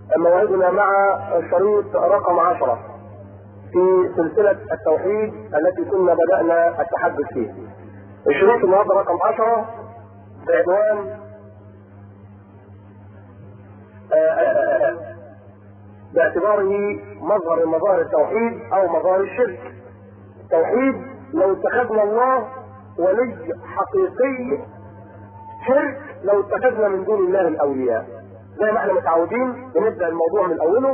موعدنا مع الشريط رقم عشرة في سلسلة التوحيد التي كنا بدأنا التحدث فيه. الشريط النهارده رقم عشرة بعنوان باعتباره مظهر من مظاهر التوحيد او مظاهر الشرك. التوحيد لو اتخذنا الله ولي حقيقي شرك لو اتخذنا من دون الله الاولياء. زي ما احنا متعودين بنبدا الموضوع من اوله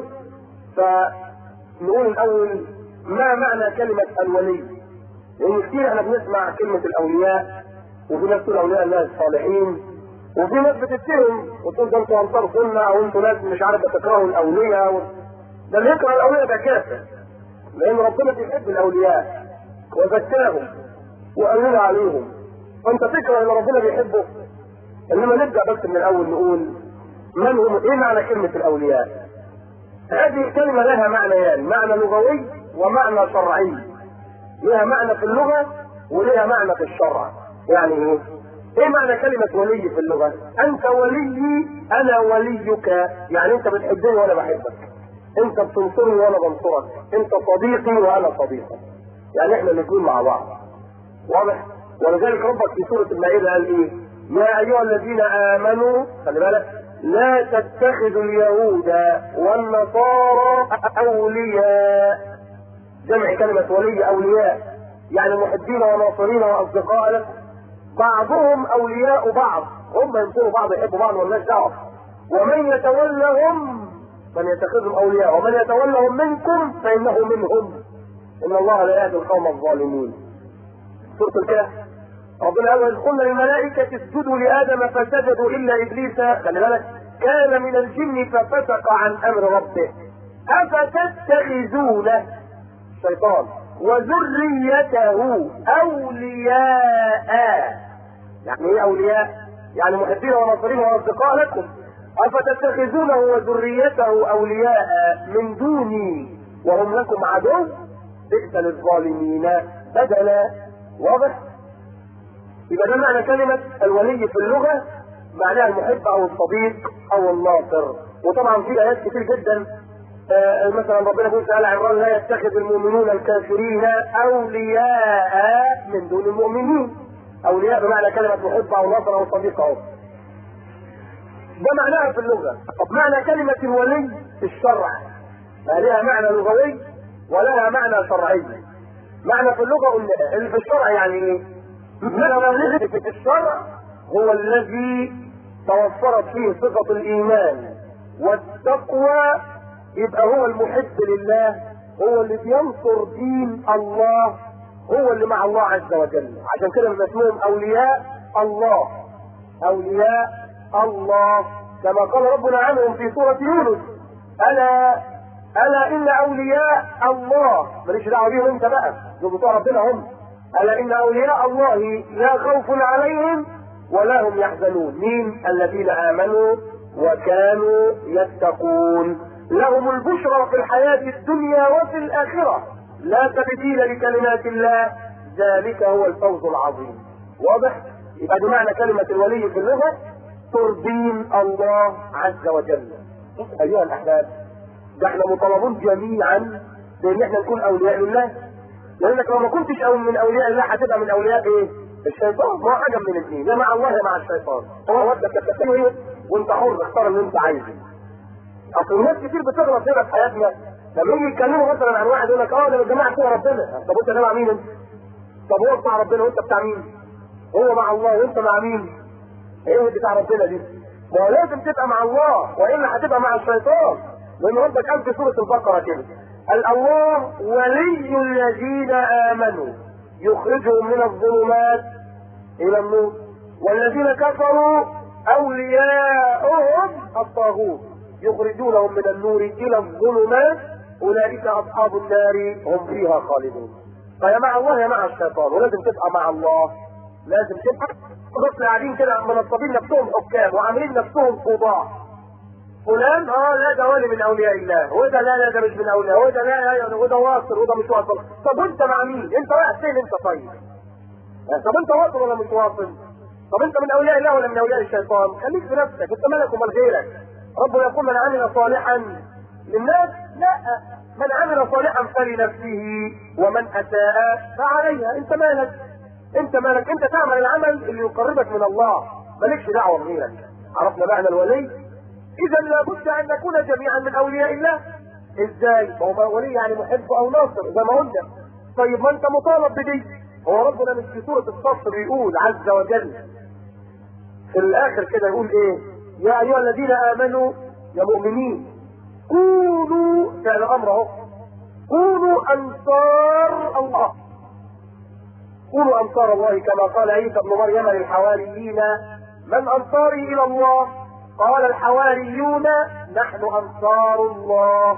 فنقول الاول ما معنى كلمه الولي؟ لان كتير احنا بنسمع كلمه الاولياء وفي ناس تقول اولياء الله الصالحين وفي ناس بتتهم وتقول ده انتوا انصار سنه او انتوا ناس مش عارف بتكرهوا الاولياء و... ده اللي يكره الاولياء ده كافر لان ربنا بيحب الاولياء وزكاهم وامن عليهم فانت تكره ان ربنا بيحبه انما نبدا بس من الاول نقول من هم ايه معنى كلمه الاولياء؟ هذه الكلمه لها معنيان معنى لغوي ومعنى شرعي لها معنى في اللغه ولها معنى في الشرع يعني ايه؟ ايه معنى كلمة ولي في اللغة؟ انت وليي انا وليك يعني انت بتحبني وانا بحبك انت بتنصرني وانا بنصرك انت صديقي وانا صديقك يعني احنا الاثنين مع بعض واضح؟ ولذلك ربك في سورة المائدة قال ايه؟ يا ايها الذين امنوا خلي بالك لا تتخذوا اليهود والنصارى اولياء جمع كلمة ولي اولياء يعني محبين وناصرين واصدقاء لك بعضهم اولياء بعض هم ينصروا بعض يحبوا بعض والناس دعوه ومن يتولهم من يتخذهم اولياء ومن يتولهم منكم فانه منهم ان الله لا يهدي القوم الظالمين سوره الكهف ربنا قال قلنا للملائكة اسجدوا لآدم فسجدوا إلا إبليس خلي بالك كان من الجن ففسق عن أمر ربه أفتتخذونه الشيطان وذريته أولياء يعني إيه أولياء؟ يعني محبين وناصرين وأصدقاء لكم أفتتخذونه وذريته أولياء من دوني وهم لكم عدو بئس للظالمين بدلا واضح؟ يبقى ده معنى كلمة الولي في اللغة معناها المحب أو الصديق أو الناصر وطبعا في آيات كتير جدا آه مثلا ربنا يقول تعالى عمران لا يتخذ المؤمنون الكافرين أولياء من دون المؤمنين أولياء بمعنى كلمة محب أو ناصر أو صديق أو ده معناها في اللغة طب معنى كلمة الولي في الشرع لها معنى لغوي ولها معنى شرعي معنى في اللغة قلنا اللي في الشرع يعني ايه؟ معنى في الشرع هو الذي توفرت فيه صفة الإيمان والتقوى يبقى هو المحب لله هو اللي بينصر دين الله هو اللي مع الله عز وجل عشان كده بيبقى اسمهم اولياء الله اولياء الله كما قال ربنا عنهم في سورة يونس الا الا ان اولياء الله ماليش دعوه بيهم انت بقى دول بتوع ربنا هم الا ان اولياء الله لا خوف عليهم ولا هم يحزنون مين الذين امنوا وكانوا يتقون لهم البشرى في الحياة الدنيا وفي الآخرة لا تبديل لكلمات الله ذلك هو الفوز العظيم واضح؟ يبقى ده معنى كلمة الولي في اللغة ترضين الله عز وجل أيها الأحباب ده احنا مطالبون جميعا بأن احنا نكون أولياء لله لأنك لو ما كنتش أو من أولياء الله هتبقى من أولياء إيه؟ الشيطان ما هو حاجة من الاثنين يا مع الله يا مع الشيطان هو ودك تتسوي وانت حر اختار اللي انت عايزه اصل الناس كتير بتغلط كده في حياتنا لما يجي يتكلموا مثلا عن واحد يقول لك اه ده الجماعه بتوع ربنا طب انت مع مين انت؟ طب هو بتاع ربنا وانت بتاع مين؟ هو مع الله وانت مع مين؟ ايه بتاع ربنا دي؟ ما هو لازم تبقى مع الله والا هتبقى مع الشيطان لان ربك قال في سوره البقره كده قال الله ولي الذين امنوا يخرجهم من الظلمات الى النور والذين كفروا اولياؤهم الطاغوت يخرجونهم من النور الى الظلمات اولئك اصحاب النار هم فيها خالدون فيا مع الله يا مع الشيطان ولازم تبقى مع الله لازم تبقى بص قاعدين كده منصبين نفسهم حكام وعاملين نفسهم قضاة فلان اه لا ده ولي من اولياء الله وده لا لا ده مش من اولياء وده لا لا وده واصل وده مش واصل طب وانت مع مين؟ انت رايح فين انت طيب؟ طب انت واصل ولا مش واصل؟ طب انت من اولياء الله ولا من اولياء الشيطان؟ خليك في نفسك انت مالك ومال غيرك ربنا يقول من عمل صالحا للناس لا من عمل صالحا فلنفسه ومن اساء فعليها انت مالك انت مالك انت تعمل العمل اللي يقربك من الله مالكش دعوه بغيرك عرفنا معنى الولي اذا لابد ان نكون جميعا من اولياء الله ازاي ما هو ولي يعني محب او ناصر زي ما قلنا طيب ما انت مطالب بدي هو ربنا مش في سوره الصف بيقول عز وجل في الاخر كده يقول ايه يا ايها الذين امنوا يا مؤمنين كونوا فعل امر اهو كونوا انصار الله كونوا انصار الله كما قال عيسى ابن مريم للحواريين من انصاري الى الله قال الحواريون نحن انصار الله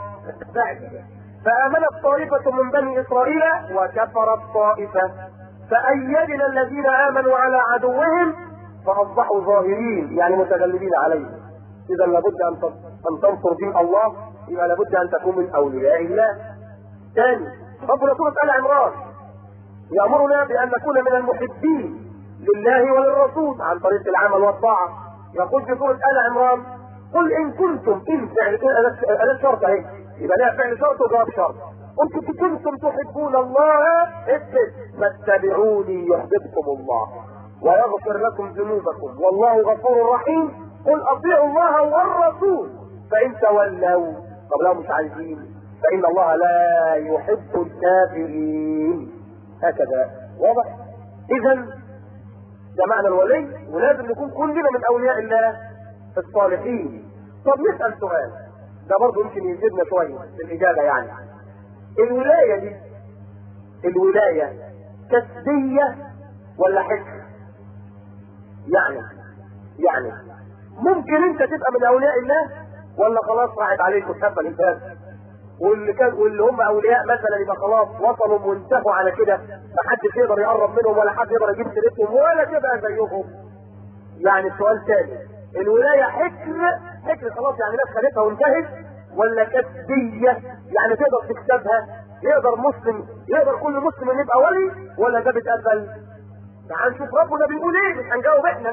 فامنت طائفه من بني اسرائيل وكفرت طائفه فايدنا الذين امنوا على عدوهم فاصبحوا ظاهرين يعني متغلبين عليهم اذا لابد ان ان تنصر دين الله يبقى لابد ان تكون من اولياء الله ثاني ربنا سوره ال عمران يامرنا بان نكون من المحبين لله وللرسول عن طريق العمل والطاعه يقول في سوره ال عمران قل ان كنتم ان فعل اداه شرط اهي يبقى لها فعل شرط وجواب شرط قل كنتم تحبون الله اثبت فاتبعوني يحببكم الله ويغفر لكم ذنوبكم والله غفور رحيم قل اطيعوا الله والرسول فان تولوا طب لو مش عايزين فان الله لا يحب الكافرين هكذا واضح اذا ده معنى الولي ولازم نكون كلنا من اولياء الله الصالحين طب نسال سؤال ده برضه يمكن يزيدنا شويه في الاجابه يعني الولايه دي الولايه كسبيه ولا حكم يعني يعني ممكن انت تبقى من اولياء الله ولا خلاص راحت عليك وتحب الانسان واللي كان واللي هم اولياء مثلا يبقى خلاص وصلوا وانتهوا على كده ما حدش يقدر يقرب منهم ولا حد يقدر يجيب سيرتهم ولا تبقى زيهم يعني السؤال تاني الولايه حكم حكم خلاص يعني ناس خدتها وانتهت ولا كسبيه يعني تقدر تكسبها يقدر مسلم يقدر كل مسلم يبقى ولي ولا ده بيتقبل تعال نشوف ربنا بيقول ايه مش هنجاوب احنا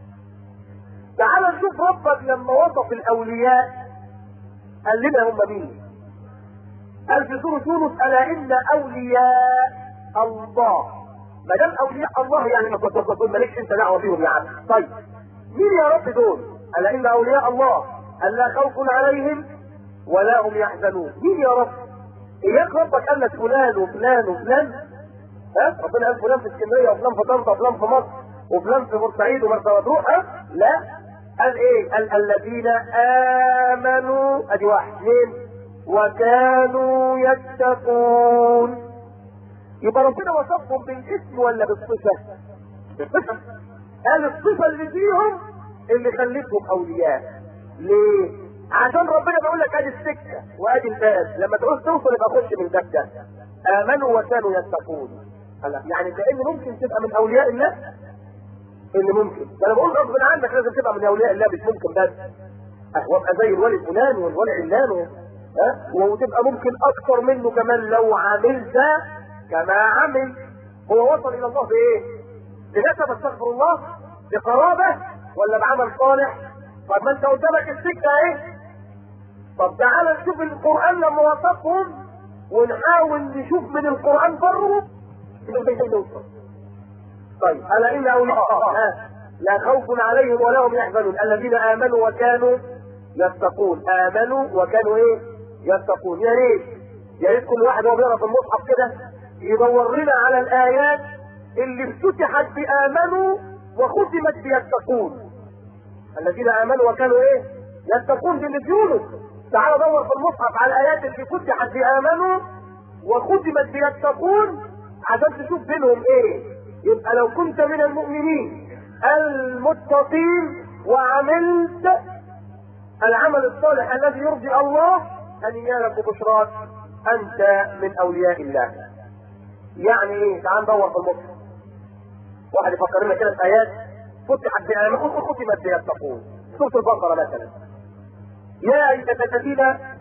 تعال نشوف ربك لما وصف الاولياء قال لنا هم مين قال في سوره يونس الا ان اولياء الله ما دام اولياء الله يعني ما كنت مالكش انت دعوه بيهم يا عم طيب مين يا رب دول الا ان اولياء الله الا خوف عليهم ولا هم يحزنون مين يا رب اياك ربك قال لك فلان وفلان وفلان ها ربنا قال فلان في اسكندريه وفلان في طنطا وفلان في مصر وفلان في بورسعيد ومرسى مطروح ها لا قال ايه قال الذين امنوا ادي واحد اثنين وكانوا يتقون يبقى ربنا وصفهم بالاسم ولا بالصفه بالصفه قال الصفه اللي فيهم اللي خلتهم اولياء ليه عشان ربنا بيقول لك ادي السكه وادي الباب لما تعوز توصل يبقى خش من باب ده امنوا وكانوا يتقون يعني كان ممكن تبقى من اولياء الله اللي ممكن ده انا بقول غصب عنك لازم تبقى من اولياء الله مش ممكن بس وابقى زي الولي فلان والولي علان ها وتبقى ممكن اكثر منه كمان لو عملت كما عمل هو وصل الى الله بايه؟ بنسب استغفر الله بقرابه ولا بعمل صالح؟ طب ما انت قدامك السكه اهي طب تعالى نشوف القران لما وصفهم ونحاول نشوف من القران بره نوصل طيب الا ان اولياء لا خوف عليهم ولا هم يحزنون الذين امنوا وكانوا يتقون امنوا وكانوا ايه يتقون يا ريت يا ريت كل واحد وهو بيقرا في المصحف كده يدور لنا على الايات اللي افتتحت بامنوا وختمت بيتقون الذين امنوا وكانوا ايه يتقون دي اللي في يونس تعال دور في المصحف على الايات اللي فتحت بامنوا وختمت بيتقون عشان تشوف بينهم ايه يبقى لو كنت من المؤمنين المتقين وعملت العمل الصالح الذي يرضي الله هنيالك وبشراك انت من اولياء الله يعني ايه تعال ندور في المصحف واحد يفكر لنا كده في ايات فتحت بآمنوا وختمت بيتقون سورة البقرة مثلا يا أيها الذين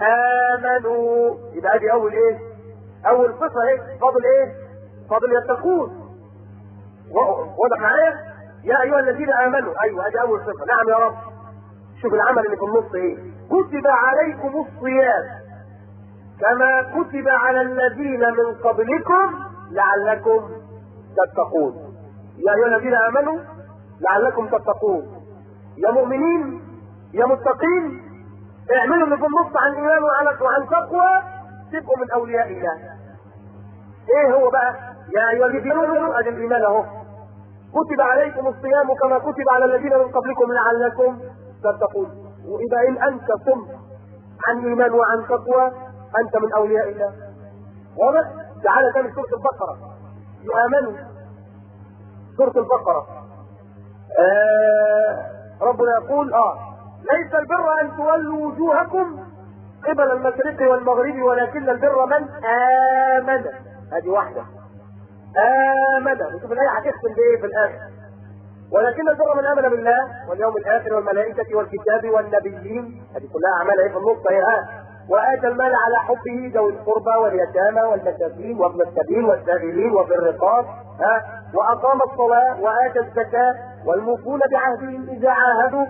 آمنوا يبقى ادي أول إيه؟ أول صفة إيه؟ فاضل إيه؟ فاضل يتقون واضح معايا؟ يا أيها الذين آمنوا أيوه ادي أول صفة نعم يا رب شوف العمل اللي في النص ايه كتب عليكم الصيام كما كتب على الذين من قبلكم لعلكم تتقون يا ايها الذين امنوا لعلكم تتقون يا مؤمنين يا متقين اعملوا اللي في النص عن ايمان وعن وعن تقوى تبقوا من اولياء الله ايه هو بقى يا ايها الذين امنوا ادي الايمان اهو كتب عليكم الصيام كما كتب على الذين من قبلكم لعلكم تتقون واذا ان انت صمت عن ايمان وعن تقوى انت من اولياء الله واضح تعالى تاني سوره البقره يامنوا سوره البقره آه ربنا يقول اه ليس البر ان تولوا وجوهكم قبل المشرق والمغرب ولكن البر من امن هذه واحده امن وشوف الايه هتختم بايه في الاخر ولكن البر من امن بالله واليوم الاخر والملائكه والكتاب والنبيين هذه كلها اعمال ايه في النص هي ها واتى المال على حبه ذوي القربى واليتامى والمساكين وابن السبيل والسائلين وفي الرقاب ها واقام الصلاه واتى الزكاه والموفون بعهدهم اذا عاهدوا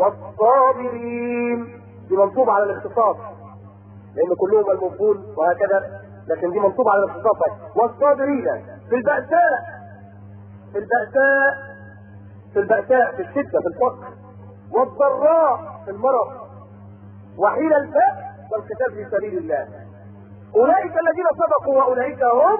والصابرين دي منصوبه على الاختصاص لان كلهم الموفون وهكذا لكن دي منصوبه على الاختصاص والصابرين في البأساء في البأساء في البأساء في الشدة في الفقر والضراء في المرض وحين البأس والقتال في سبيل الله أولئك الذين صدقوا وأولئك هم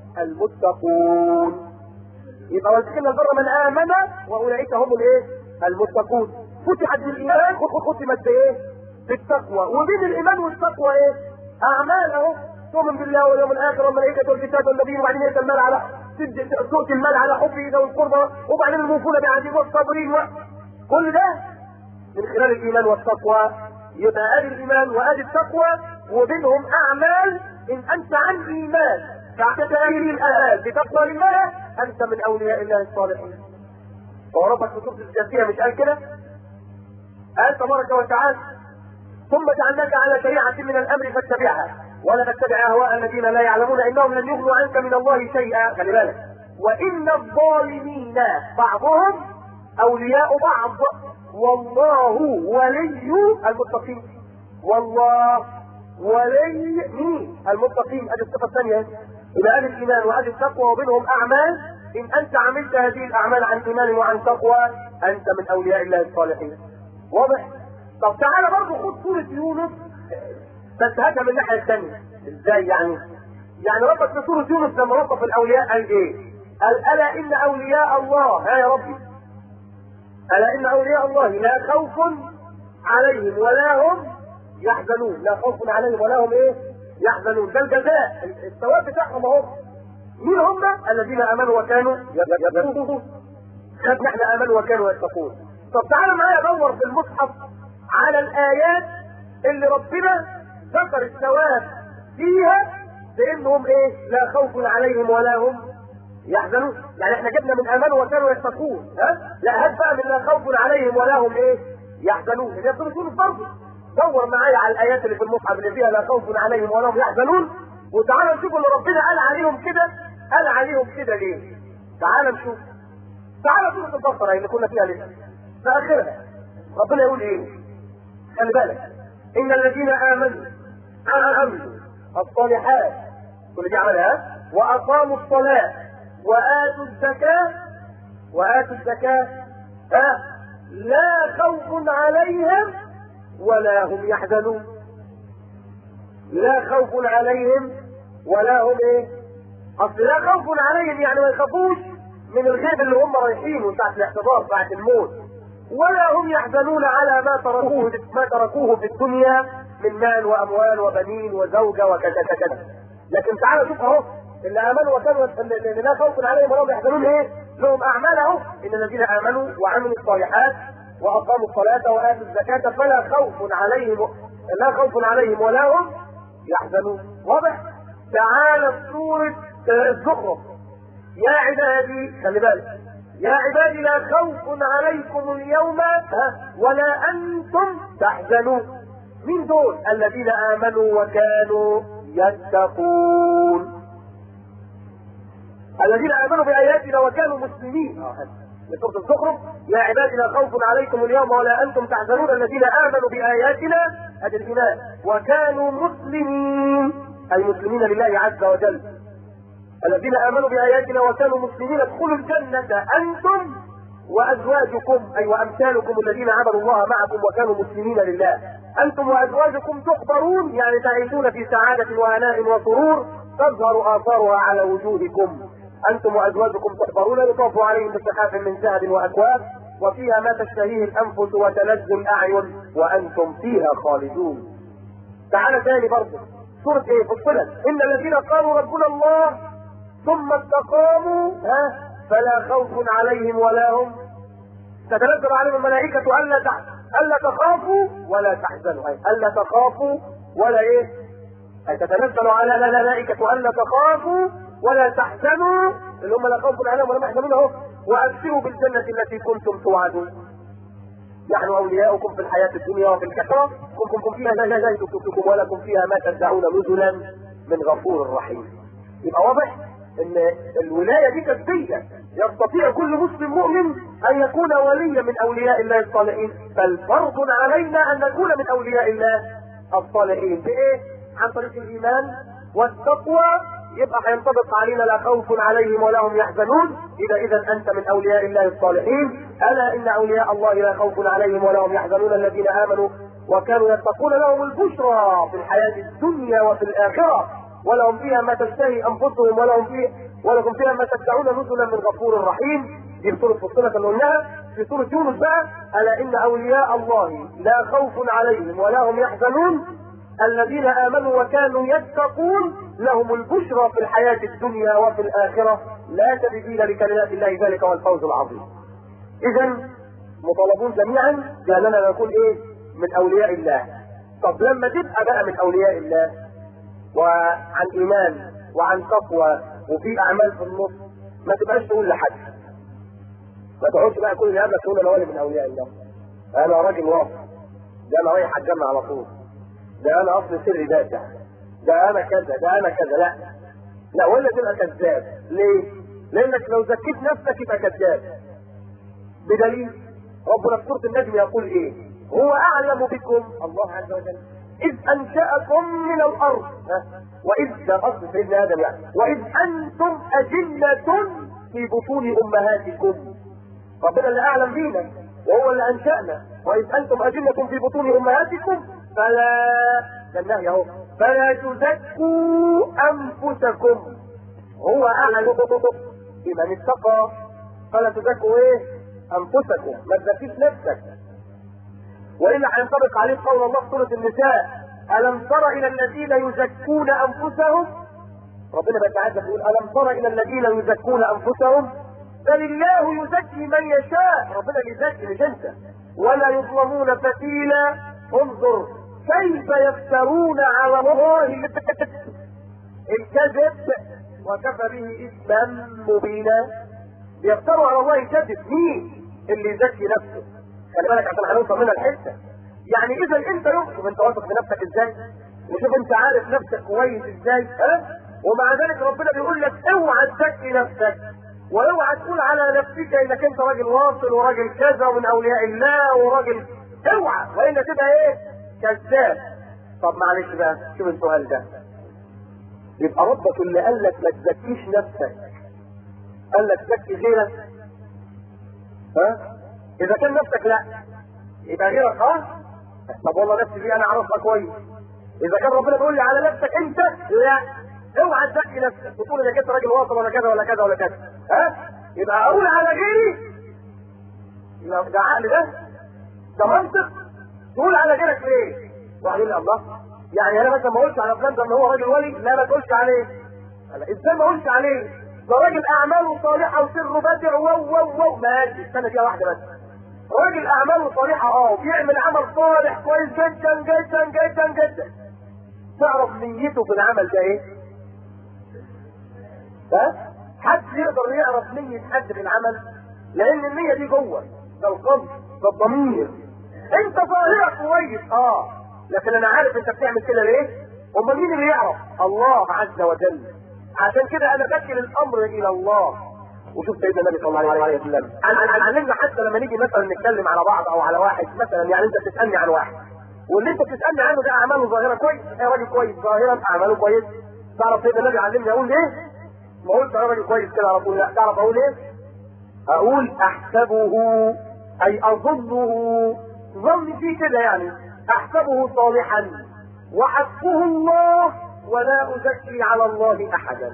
المتقون يبقى ولكن البر من آمن وأولئك هم الإيه؟ المتقون فتحت بالإيمان ختمت بإيه؟ بالتقوى وبين الإيمان والتقوى إيه؟ أعمال أهو تؤمن بالله واليوم الآخر والملائكة والكتاب والنبي وبعدين يأتي المال على تؤتي المال على حبه ذوي القربى وبعدين الموفون بعهدهم والصابرين و... كل ده من خلال الإيمان والتقوى يبقى ادي الايمان وادي التقوى وبينهم اعمال ان انت عن ايمان فاعتبر الاهال بتقوى الله انت من اولياء الله الصالحين وربك في سوره الجاثيه مش قال كده قال تبارك وتعالى ثم جعلناك على شريعه من الامر فاتبعها ولا تتبع اهواء الذين لا يعلمون انهم لن يغنوا عنك من الله شيئا خلي بالك وان الظالمين بعضهم اولياء بعض والله ولي المتقين والله ولي مين المتقين ادي الصفه الثانيه الى ادي الايمان وادي التقوى وبينهم اعمال ان انت عملت هذه الاعمال عن ايمان وعن تقوى انت من اولياء الله الصالحين واضح طب تعالى برضه خد سوره يونس بس هاتها من الناحيه الثانيه ازاي يعني يعني ربك في سوره يونس لما وصف الاولياء قال ايه قال الا ان اولياء الله ها يا ربي ألا إن أولياء الله لا خوف عليهم ولا هم يحزنون لا خوف عليهم ولا هم إيه يحزنون ده الجزاء الثواب بتاعهم أهو مين هم الذين آمنوا وكانوا يتقون خدنا احنا آمنوا وكانوا يتقون طب تعالى معايا دور في المصحف على الآيات اللي ربنا ذكر الثواب فيها بأنهم إيه لا خوف عليهم ولا هم يحزنون يعني احنا جبنا من امانه وكانوا يتقون ها لا هات بقى من لا خوف عليهم ولا هم ايه يحزنون هي سوره يونس برضه دور معايا على الايات اللي في المصحف اللي فيها لا خوف عليهم ولا هم يحزنون وتعالى نشوف اللي ربنا قال عليهم كده قال عليهم كده ليه تعالى نشوف تعالى سوره البقره اللي كنا فيها لسه في اخرها ربنا يقول ايه خلي بالك ان الذين امنوا عملوا الصالحات كل دي عملها واقاموا الصلاه وآتوا الزكاة وآتوا الزكاة أه لا خوف عليهم ولا هم يحزنون لا خوف عليهم ولا هم ايه اصل لا خوف عليهم يعني ما يخافوش من الغيب اللي هم رايحينه ساعة الاحتضار ساعة الموت ولا هم يحزنون على ما تركوه ما تركوه في الدنيا من مال واموال وبنين وزوجة وكذا كذا لكن تعالى شوف اهو اللي امنوا وكانوا اللي لا خوف عليهم ولا هم يحزنون ايه؟ لهم اعمال اهو ان الذين امنوا وعملوا الصالحات واقاموا الصلاه واتوا الزكاه فلا خوف عليهم لا خوف عليهم ولا هم يحزنون واضح؟ تعالى سوره الزخرف يا عبادي خلي بالك يا عبادي لا خوف عليكم اليوم ولا انتم تحزنون مين دول الذين امنوا وكانوا يتقون الذين امنوا باياتنا وكانوا مسلمين في سوره الزخرف يا عبادي لا خوف عليكم اليوم ولا انتم تحزنون الذين امنوا باياتنا هذا الايمان وكانوا مسلمين اي مسلمين لله عز وجل الذين امنوا باياتنا وكانوا مسلمين ادخلوا الجنه انتم وازواجكم اي وامثالكم الذين عبدوا الله معكم وكانوا مسلمين لله انتم وازواجكم تخبرون يعني تعيشون في سعاده وهناء وسرور تظهر اثارها على وجوهكم انتم وازواجكم تحبرون يطاف عليهم بسحاب من ذهب واكواب وفيها ما تشتهيه الانفس وتلذ الاعين وانتم فيها خالدون تعالى ثاني برضه سورة ايه فصلت ان الذين قالوا ربنا الله ثم استقاموا ها فلا خوف عليهم ولا هم تتنزل عليهم الملائكة ألا تح... ألا تخافوا ولا تحزنوا أي ألا تخافوا ولا إيه؟ أي تتنزل على الملائكة ألا تخافوا ولا تحزنوا اللي هم لا خوف عليهم ولا يحزنون اهو وأبشروا بالجنة التي كنتم توعدون نحن أولياؤكم في الحياة الدنيا وفي الآخرة كنتم فيها لا لا لا ولكم فيها ما تدعون نزلا من غفور رحيم يبقى واضح ان الولايه دي كسبيه يستطيع كل مسلم مؤمن ان يكون وليا من اولياء الله الصالحين بل فرض علينا ان نكون من اولياء الله الصالحين بايه؟ عن طريق الايمان والتقوى يبقى هينطبق علينا لا خوف عليهم ولا هم يحزنون اذا اذا انت من اولياء الله الصالحين الا ان اولياء الله لا خوف عليهم ولا هم يحزنون الذين امنوا وكانوا يتقون لهم البشرى في الحياه الدنيا وفي الاخره ولهم فيها ما تشتهي انفسهم ولهم فيها ولكم فيها ما تدعون نزلا من غفور رحيم دي في سوره فصلت اللي قلناها في سوره يونس بقى الا ان اولياء الله لا خوف عليهم ولا هم يحزنون الذين امنوا وكانوا يتقون لهم البشرى في الحياه الدنيا وفي الاخره لا تبديل لكلمات الله ذلك هو الفوز العظيم. اذا مطالبون جميعا باننا نكون ايه؟ من اولياء الله. طب لما تبقى بقى من اولياء الله وعن ايمان وعن تقوى وفي اعمال في النص ما تبقاش تقول لحد ما تقعدش بقى كل اللي قبلك تقول انا ولي من اولياء الله انا راجل واقف ده انا رايح الجنه على طول ده انا اصل سري دافع ده انا كذا ده انا كذا لا لا ولا تبقى كذاب ليه؟ لانك لو زكيت نفسك يبقى كذاب بدليل ربنا في سوره النجم يقول ايه؟ هو اعلم بكم الله عز وجل إذ أنشأكم من الأرض وإذ ده قصد سيدنا آدم يعني وإذ أنتم أجنة في بطون أمهاتكم ربنا اللي أعلم بينا وهو اللي أنشأنا وإذ أنتم أجنة في بطون أمهاتكم فلا ده النهي أهو فلا تزكوا أنفسكم هو أعلم بمن اتقى فلا تزكوا إيه أنفسكم ما تزكيش نفسك والا هينطبق عليه قول الله في سوره النساء الم تر الى الذين يزكون انفسهم ربنا بيتعجب يقول الم تر الى الذين يزكون انفسهم بل الله يزكي من يشاء ربنا يزكي مش انت ولا يظلمون فتيلا انظر كيف يفترون على الله الكذب وكفى به اثما مبينا يفتروا على الله الكذب مين اللي يزكي نفسه خلي بالك عشان هنوصل منها الحته يعني اذا انت يوصف انت واثق بنفسك ازاي وشوف انت عارف نفسك كويس ازاي ها ومع ذلك ربنا بيقول لك اوعى تزكي نفسك واوعى تقول على نفسك انك انت راجل واصل وراجل كذا ومن اولياء الله وراجل اوعى والا تبقى ايه كذاب طب معلش بقى شوف السؤال ده يبقى ربك اللي قال لك ما تزكيش نفسك قال لك زكي غيرك ها اذا كان نفسك لا يبقى غيرك اه طب والله نفسي دي انا اعرفها كويس اذا كان ربنا بيقول لي على نفسك انت لا اوعى تزكي نفسك وتقول انك انت راجل واصل ولا كذا ولا كذا ولا كذا ها يبقى اقول على غيري يبقى ده عقل ده ده منطق تقول على غيرك ليه؟ واحد يقول لي الله يعني انا مثلا ما اقولش على فلان ده ان هو راجل ولي لا ما تقولش عليه ازاي ما اقولش عليه ده راجل اعماله صالحه وسره بادع واو واو واو ماشي استنى فيها واحده بس راجل اعماله صالحه اه بيعمل عمل صالح كويس جدا جدا جدا جدا تعرف نيته في العمل ده ايه؟ ها؟ حد يقدر يعرف نية حد في العمل لان النية دي جوه ده القلب ده الضمير انت ظاهرك كويس اه لكن انا عارف انت بتعمل كده ليه؟ امال مين اللي يعرف؟ الله عز وجل عشان كده انا بكل الامر الى الله وشوف سيدنا النبي صلى الله عليه وسلم علمنا حتى لما نيجي مثلا نتكلم على بعض او على واحد مثلا يعني انت بتسالني عن واحد واللي انت بتسالني عنه ده اعماله ظاهره كويس ايه راجل كويس ظاهرا اعماله كويس تعرف سيدنا النبي علمني اقول ايه؟ ما قلت انا راجل كويس كده على طول لا تعرف اقول ايه؟ اقول احسبه اي اظنه ظني فيه كده يعني احسبه صالحا وحسبه الله ولا ازكي على الله احدا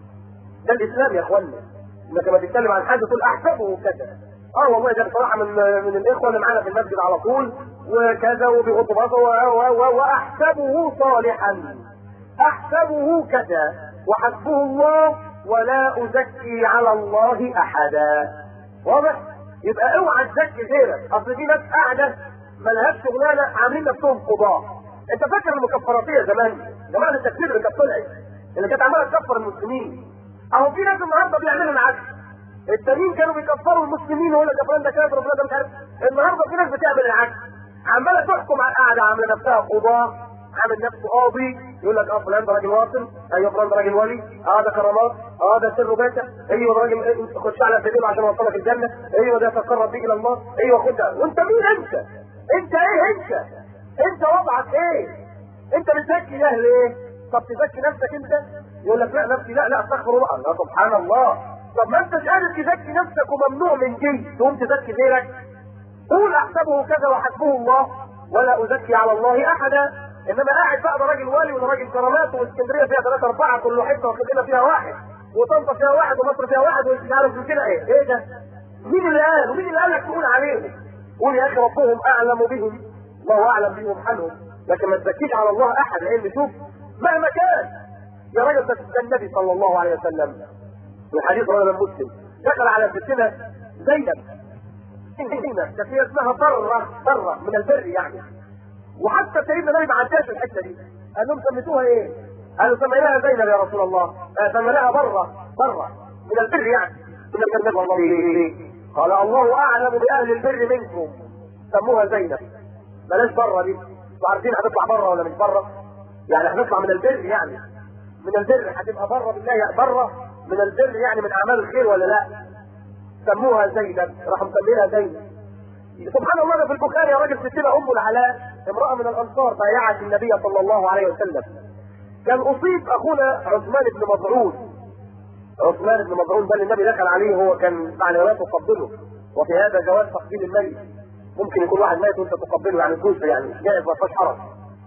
ده الاسلام يا اخوانا انك لما تتكلم عن حد تقول احسبه كذا اه والله ده بصراحه من من الاخوه اللي معانا في المسجد على طول وكذا وبيغض بصره واحسبه صالحا احسبه كذا وحسبه الله ولا ازكي على الله احدا واضح يبقى اوعى تزكي غيرك اصل في ناس قاعده ملهاش شغلانه عاملين نفسهم قضاه انت فاكر المكفراتيه زمان جماعه التكفير اللي كانت طلعت اللي كانت عماله تكفر المسلمين اهو في ناس النهارده بيعملوا العكس التانيين كانوا بيكفروا المسلمين ويقول لك يا فلان ده كافر وفلان ده مش عارف النهارده في ناس بتعمل العكس عماله تحكم على القعده عامله نفسها قضاه عامل نفسه قاضي يقول لك اه فلان ده راجل واصل ايوه فلان ده راجل ولي اه ده كرامات اه ده سر باشا ايوه ده راجل إيه، خش على سبيله عشان يوصلك الجنه ايوه ده يتقرب بيك الى الله ايوه خد ده. وانت مين انت؟ انت ايه انت؟ انت وضعك ايه؟ انت بتزكي الله ليه؟ طب تزكي نفسك انت؟ يقول لك لا نفسي لا لا استغفر الله لا سبحان الله طب ما انتش قادر تزكي نفسك وممنوع من دي تقوم تزكي غيرك قول احسبه كذا وحسبه الله ولا ازكي على الله احدا انما قاعد بقى ده راجل والي وده راجل كرامات واسكندريه فيها ثلاثه اربعه كل حته وكده فيها واحد وطنطا فيها واحد ومصر فيها واحد ومش عارف من كده ايه ايه ده؟ مين اللي قال؟ ومين اللي قال لك تقول عليهم؟ قول يا اخي ربهم اعلم بهم الله اعلم بهم حالهم لكن ما تزكيش على الله احد لان شوف مهما كان يا راجل ده النبي صلى الله عليه وسلم في حديث رجل مسلم دخل على ستنا زينب زينب كانت هي اسمها ضره ضره من البر يعني وحتى سيدنا النبي ما عداش الحته دي قال لهم سميتوها ايه؟ قالوا سميناها زينب يا رسول الله آه سميناها بره بره من البر يعني من الجنة والله قال الله اعلم باهل البر منكم سموها زينب بلاش بره دي انتوا عارفين هتطلع بره ولا مش بره؟ يعني هنطلع من البر يعني من البر هتبقى بره بالله بره من البر يعني من اعمال الخير ولا لا؟ سموها زينب راحوا مسمينها زينب سبحان الله ده في البخاري يا راجل ستنا ام العلاء امراه من الانصار بايعت النبي صلى الله عليه وسلم كان اصيب اخونا عثمان بن مظعون عثمان بن مظعون ده اللي النبي دخل عليه هو كان مع لا تقبله وفي هذا جواز تقبيل الميت ممكن يكون واحد ميت وانت تقبله يعني جزء يعني جائز ما فيهاش حرج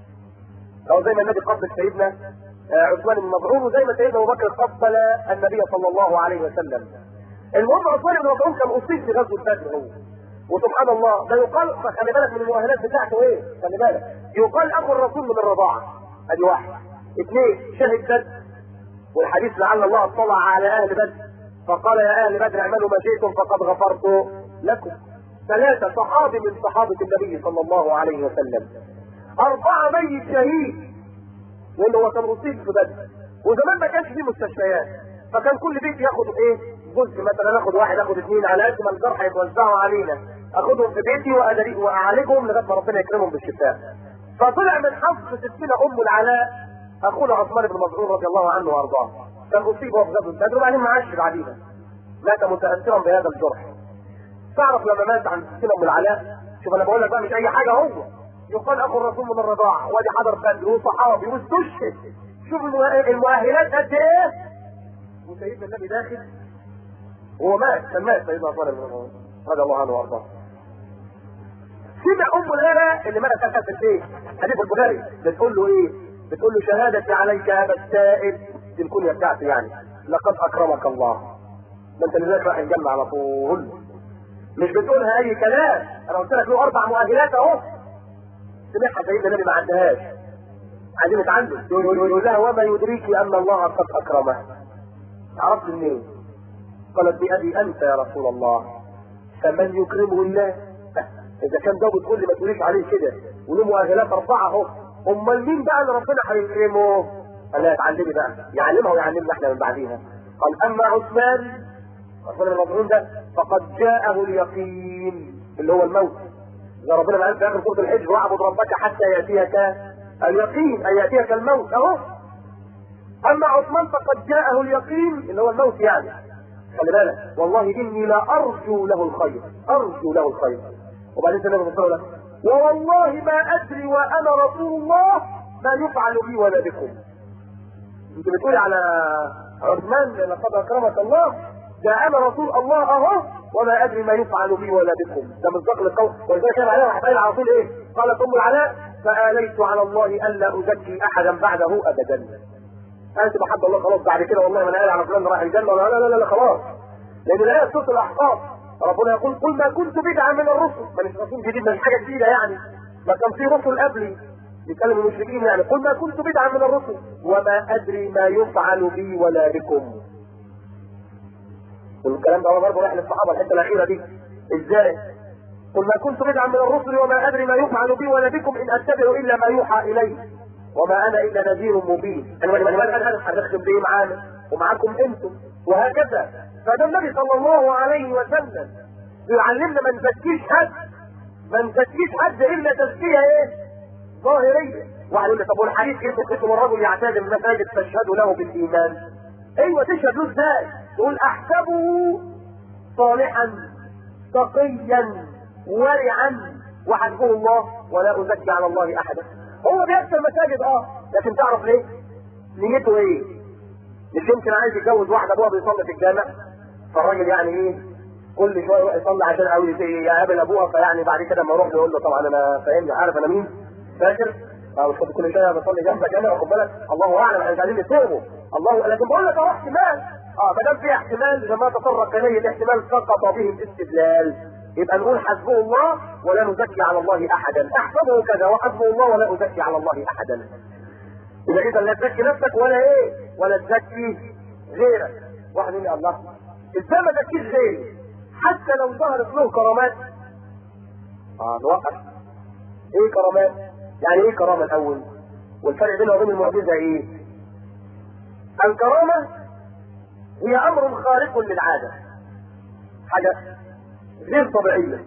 او زي ما النبي قبل سيدنا عثمان بن مظعون وزي ما سيدنا ابو بكر قبل النبي صلى الله عليه وسلم المهم عثمان بن مظعون كان اصيب في غزوه بدر هو وسبحان الله ده يقال خلي بالك من المؤهلات بتاعته ايه خلي بالك يقال اخو الرسول من الرضاعه ادي واحد اثنين شهد بدر والحديث لعل الله اطلع على اهل بدر فقال يا اهل بدر اعملوا ما شئتم فقد غفرت لكم ثلاثة صحابي من صحابة النبي صلى الله عليه وسلم أربعة ميت شهيد لأنه هو كان مصيب في بدر وزمان ما كانش فيه مستشفيات فكان كل بيت ياخد ايه جزء مثلا اخد واحد اخد اثنين على قد ما الجرح يتوزعوا علينا اخدهم في بيتي وادري واعالجهم لغايه ما ربنا يكرمهم بالشفاء فطلع من حظ ستنا ام العلاء اخونا عثمان بن مسعود رضي الله عنه وارضاه كان اصيب وهو في غزوه بدر وبعدين ما عاش بعديها مات متاثرا بهذا الجرح تعرف لما مات عن ستنا ام العلاء شوف انا بقول لك بقى مش اي حاجه هو يقال اخو الرسول من الرضاعه وادي حضر بدر وصحابي واستشهد شوف المؤهلات قد ايه وسيدنا النبي داخل هو مات كان مات سيدنا عثمان بن مسعود رضي الله عنه وارضاه سمع ام الغلا اللي مات كانت في البيت حديث البخاري بتقول له ايه؟ بتقول له شهادتي عليك يا ابا السائب دي الكنيه بتاعتي يعني لقد اكرمك الله ده انت لذلك رايح الجنه على طول مش بتقولها اي كلام انا قلت لك له اربع مؤهلات اهو سمعها سيدنا النبي ما عدهاش عايزين نتعلم يقول لها وما يدريك ان الله قد اكرمه عرفت منين؟ قالت بأبي أنت يا رسول الله فمن يكرمه الله إذا كان ده بتقول لي ما تقوليش عليه كده وله مؤهلات أربعة أهو أمال مين بقى اللي ربنا هيكرمه؟ قال لها اتعلمي بقى يعلمها ويعلمنا احنا من بعديها قال أما عثمان عثمان المظلوم ده فقد جاءه اليقين اللي هو الموت إذا ربنا ما قال في آخر سورة الحج واعبد ربك حتى يأتيك اليقين أن يأتيك الموت أهو أما عثمان فقد جاءه اليقين اللي هو الموت يعني خلي بالك والله اني لا ارجو له الخير ارجو له الخير وبعدين النبي صلى الله عليه وسلم ووالله ما ادري وانا رسول الله ما يفعل بي ولا بكم انت بتقولي على عثمان لقد اكرمك الله ده انا رسول الله اهو وما ادري ما يفعل بي ولا بكم ده مصداق للقول ولذلك كان عليه راح على طول ايه قالت ام العلاء فاليت على الله الا ازكي احدا بعده ابدا انت بحب الله خلاص بعد كده والله من قال على فلان راح الجنه لا لا لا لا خلاص لان الايه سوره الاحقاف ربنا يقول قل ما كنت بدعا من الرسل ما مش رسول جديد مش حاجه جديده يعني ما كان في رسل قبلي بيتكلم المشركين يعني قل ما كنت بدعا من الرسل وما ادري ما يفعل بي ولا بكم والكلام ده هو برضه رايح للصحابه الحته الاخيره دي ازاي قل ما كنت بدعا من الرسل وما ادري ما يفعل بي ولا بكم ان اتبع الا ما يوحى الي وما انا الا نذير مبين انا ما انا انا هنختم بايه معانا ومعاكم انتم وهكذا فده النبي صلى الله عليه وسلم يعلمنا ما نزكيش حد ما نزكيش حد الا تزكيه ايه ظاهريه واحد يقول لي طب والحديث كيف قسم الرجل يعتاد المساجد تشهد له بالايمان ايوه تشهد له ازاي تقول احسبه صالحا تقيا ورعا وحسبه الله ولا ازكي على الله احدا هو بيكسر المساجد اه لكن تعرف ليه نيته ايه مش يمكن عايز يتجوز واحده ابوها بيصلي في الجامع فالراجل يعني ايه كل شويه يروح يصلي عشان عاوز يقابل ابوها فيعني بعد كده لما اروح يقول له طبعا انا فاهمني عارف انا مين فاكر اه مش كل شويه بصلي جنبك انا واخد بالك الله اعلم احنا مش عايزين نتوبه الله لكن بقول لك اهو احتمال اه ما دام في احتمال اذا ما تطرق اليه الاحتمال سقط به الاستدلال يبقى نقول حسبه الله ولا نزكي على الله احدا احسبه كذا وحسبه الله ولا ازكي على الله احدا يبقى اذا لا تزكي نفسك ولا ايه ولا تزكي غيرك واحد يقول الله ازاي ما تزكيش غيري حتى لو ظهرت له كرامات اه نوقف ايه كرامات يعني ايه كرامه الاول والفرق بينها وبين المعجزه ايه الكرامه هي امر خارق للعاده حاجه غير طبيعيه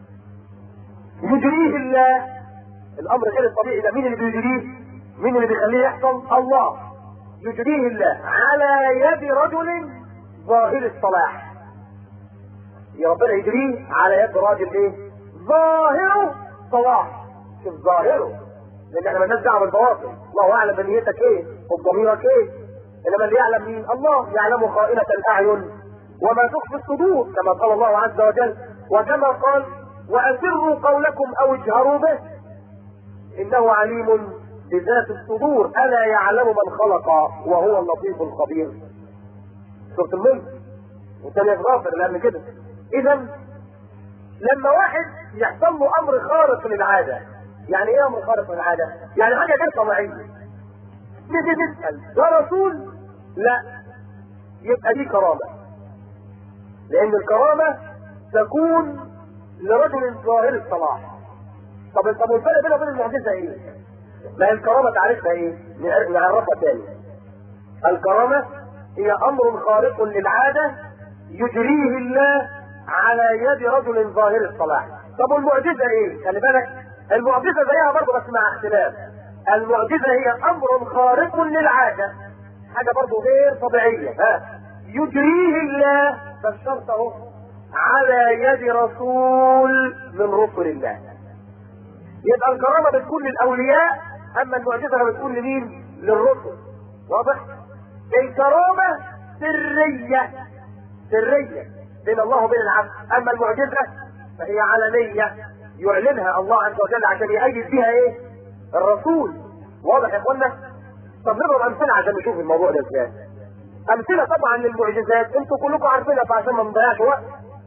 يجريه الله الامر غير الطبيعي ده مين اللي بيجريه مين اللي بيخليه يحصل الله يجريه الله على يد رجل ظاهر الصلاح يا ربنا يجريه على يد راجل ايه ظاهره صلاح شوف ظاهره لان احنا مالناش دعوه بالبواطن الله اعلم بنيتك ايه وبضميرك ايه انما اللي يعلم مين الله يعلم خائنه الاعين وما تخفي الصدور كما قال الله عز وجل وكما قال واسروا قولكم او اجهروا به انه عليم بذات الصدور الا يعلم من خلق وهو اللطيف الخبير سوره الملك والثانيه في غافر لان كده اذا لما واحد يحصل له امر خارق للعاده يعني ايه امر خارق للعاده يعني حاجه غير طبيعيه تيجي تسال ده رسول لا يبقى دي كرامه لان الكرامه تكون لرجل ظاهر الصلاح طب طب والفرق بينه وبين المعجزه ايه؟ ما هي الكرامه تعرفها ايه؟ نعرفها تاني الكرامه هي امر خارق للعاده يجريه الله على يد رجل ظاهر الصلاح طب والمعجزه ايه؟ خلي بالك المعجزه زيها برضه بس مع اختلاف المعجزه هي امر خارق للعاده حاجه برضه غير طبيعيه ها يجريه الله فالشرط اهو على يد رسول من رسل الله يبقى الكرامه بتكون للاولياء اما المعجزه بتكون لمين؟ للرسل واضح؟ الكرامه سريه سريه بين الله وبين العبد اما المعجزه فهي علنيه يعلنها الله عز وجل عشان يأيد بها ايه؟ الرسول واضح يا اخوانا؟ طب نضرب امثله عشان نشوف الموضوع ده ازاي امثله طبعا للمعجزات انتوا كلكم عارفينها فعشان ما نضيعش وقت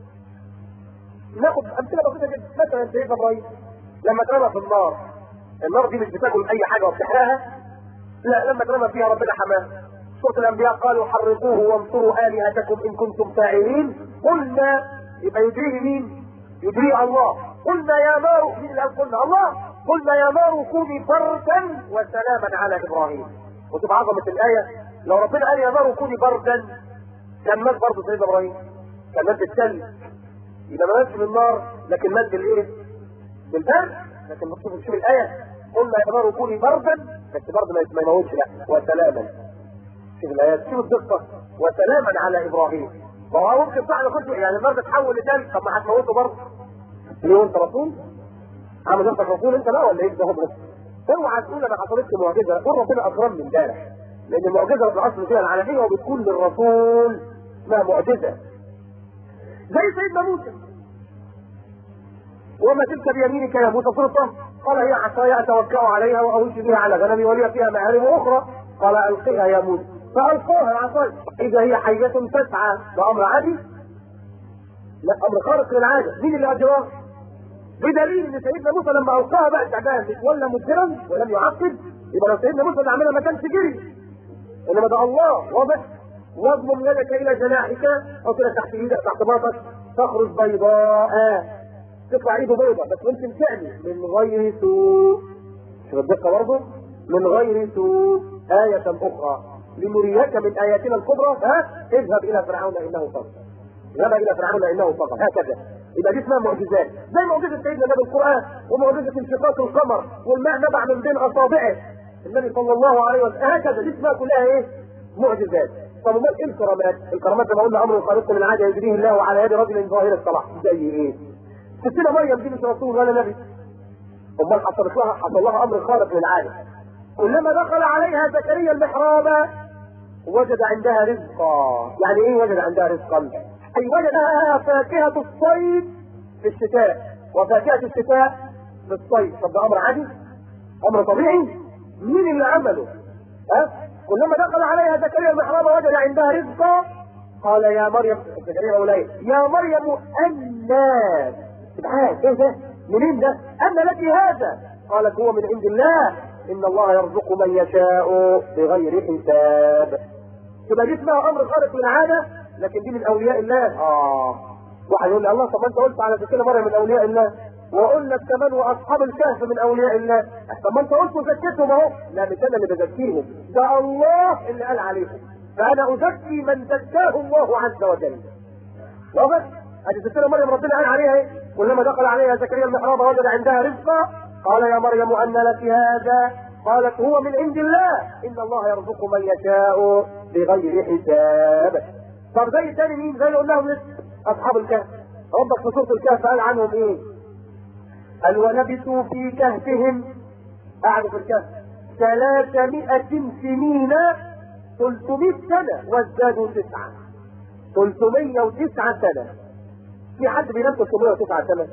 ناخد امثله بسيطه جدا مثلا سيدنا ابراهيم لما اترمى في النار النار دي مش بتاكل اي حاجه وبتحرقها لا لما اترمى فيها ربنا حماه سوره الانبياء قالوا حرقوه وانصروا الهتكم ان كنتم فاعلين قلنا يبقى يدريه مين؟ يدريه الله قلنا يا نار مين اللي قلنا الله قلنا يا نار كوني بردا وسلاما على ابراهيم وتبقى عظمه الايه لو ربنا قال يا نار كوني بردا كان مات برضه سيدنا ابراهيم كان مات بالثلج يبقى ما ماتش بالنار لكن مات بالايه؟ بالبرد لكن مكتوب شوف الايه قلنا يا نار كوني بردا بس برضه ما يموتش لا وسلاما شوف الايات شوف الدقه وسلاما على ابراهيم ما هو ممكن صح كنت يعني النار تتحول لتلج طب ما هتموته برضه ليه انت رسول؟ عامل نفسك رسول انت لا ولا ايه ده اوعى تقول انا حصلت لي معجزه قول ربنا اكرمني امبارح لان المعجزه في الاصل فيها العالميه وبتكون للرسول اسمها معجزه زي سيدنا موسى وما تلك بيمينك يا موسى سلطه قال هي عصاي اتوكا عليها واهش بها على غنمي ولي فيها مآرب اخرى قال القها يا موسى فالقاها العصاي اذا هي حيه تسعى ده امر عادي لا امر خارق للعاده مين اللي اجراه بدليل ان سيدنا موسى لما القاها بقى تعبان ولا مدبرا ولم يعقب يبقى لو سيدنا موسى اللي عملها ما كانش جري انما ده الله واضح واضمم يدك الى جناحك او كده تحت ايدك تحت باطك تخرج بيضاء تطلع ايده بيضاء بس ممكن تعمل من غير سوء شوف الدقه برضه من غير سوء آية أخرى لنريك من آياتنا الكبرى ها اذهب إلى فرعون إنه طغى اذهب إلى فرعون إنه طغى هكذا يبقى دي اسمها معجزات زي معجزة سيدنا النبي القرآن ومعجزة انشقاق القمر والماء نبع من بين أصابعه النبي صلى الله عليه وسلم هكذا دي اسمها كلها ايه؟ معجزات طب امال ايه الكرامات؟ الكرامات زي ما قلنا امر خارق من العاده يجريه الله على يد رجل ظاهر الصلاح زي ايه؟ ستنا مريم دي مش رسول ولا نبي امال حصلت لها حصل لها امر خارق من العاده كلما دخل عليها زكريا المحراب وجد عندها رزقا يعني ايه وجد عندها رزقا اي وجدها فاكهه الصيف في الشتاء وفاكهه الشتاء في الصيف طب ده امر عادي امر طبيعي مين اللي عمله ها كلما دخل عليها زكريا المحراب وجد عندها رزقا قال يا مريم زكريا مولاي يا مريم أنى سبحان ايه ده منين ده أن لك هذا قالت هو من عند الله إن الله يرزق من يشاء بغير حساب يبقى دي اسمها أمر خارق للعادة لكن دي من أولياء الله آه واحد يقول لي الله طب ما أنت قلت على سكينة مريم من أولياء الله واقول لك كمان واصحاب الكهف من اولياء الله طب ما انت قلت وزكيتهم اهو لا مش انا اللي بزكيهم ده الله اللي قال عليهم فانا ازكي من زكاه الله عز وجل واضح ادي ستنا مريم ربنا قال عليها ايه كلما دخل عليها زكريا المحراب وجد عندها رزقا قال يا مريم ان لك هذا قالت هو من عند الله ان الله يرزق من يشاء بغير حساب طب زي تاني مين زي اللي قلناهم لسه اصحاب الكهف ربك في سوره الكهف قال عنهم ايه قال ولبثوا في كهفهم قعدوا في الكهف ثلاثمائة سنين 300 سنة وازدادوا تسعة 309 سنة في حد بينام 309 سنة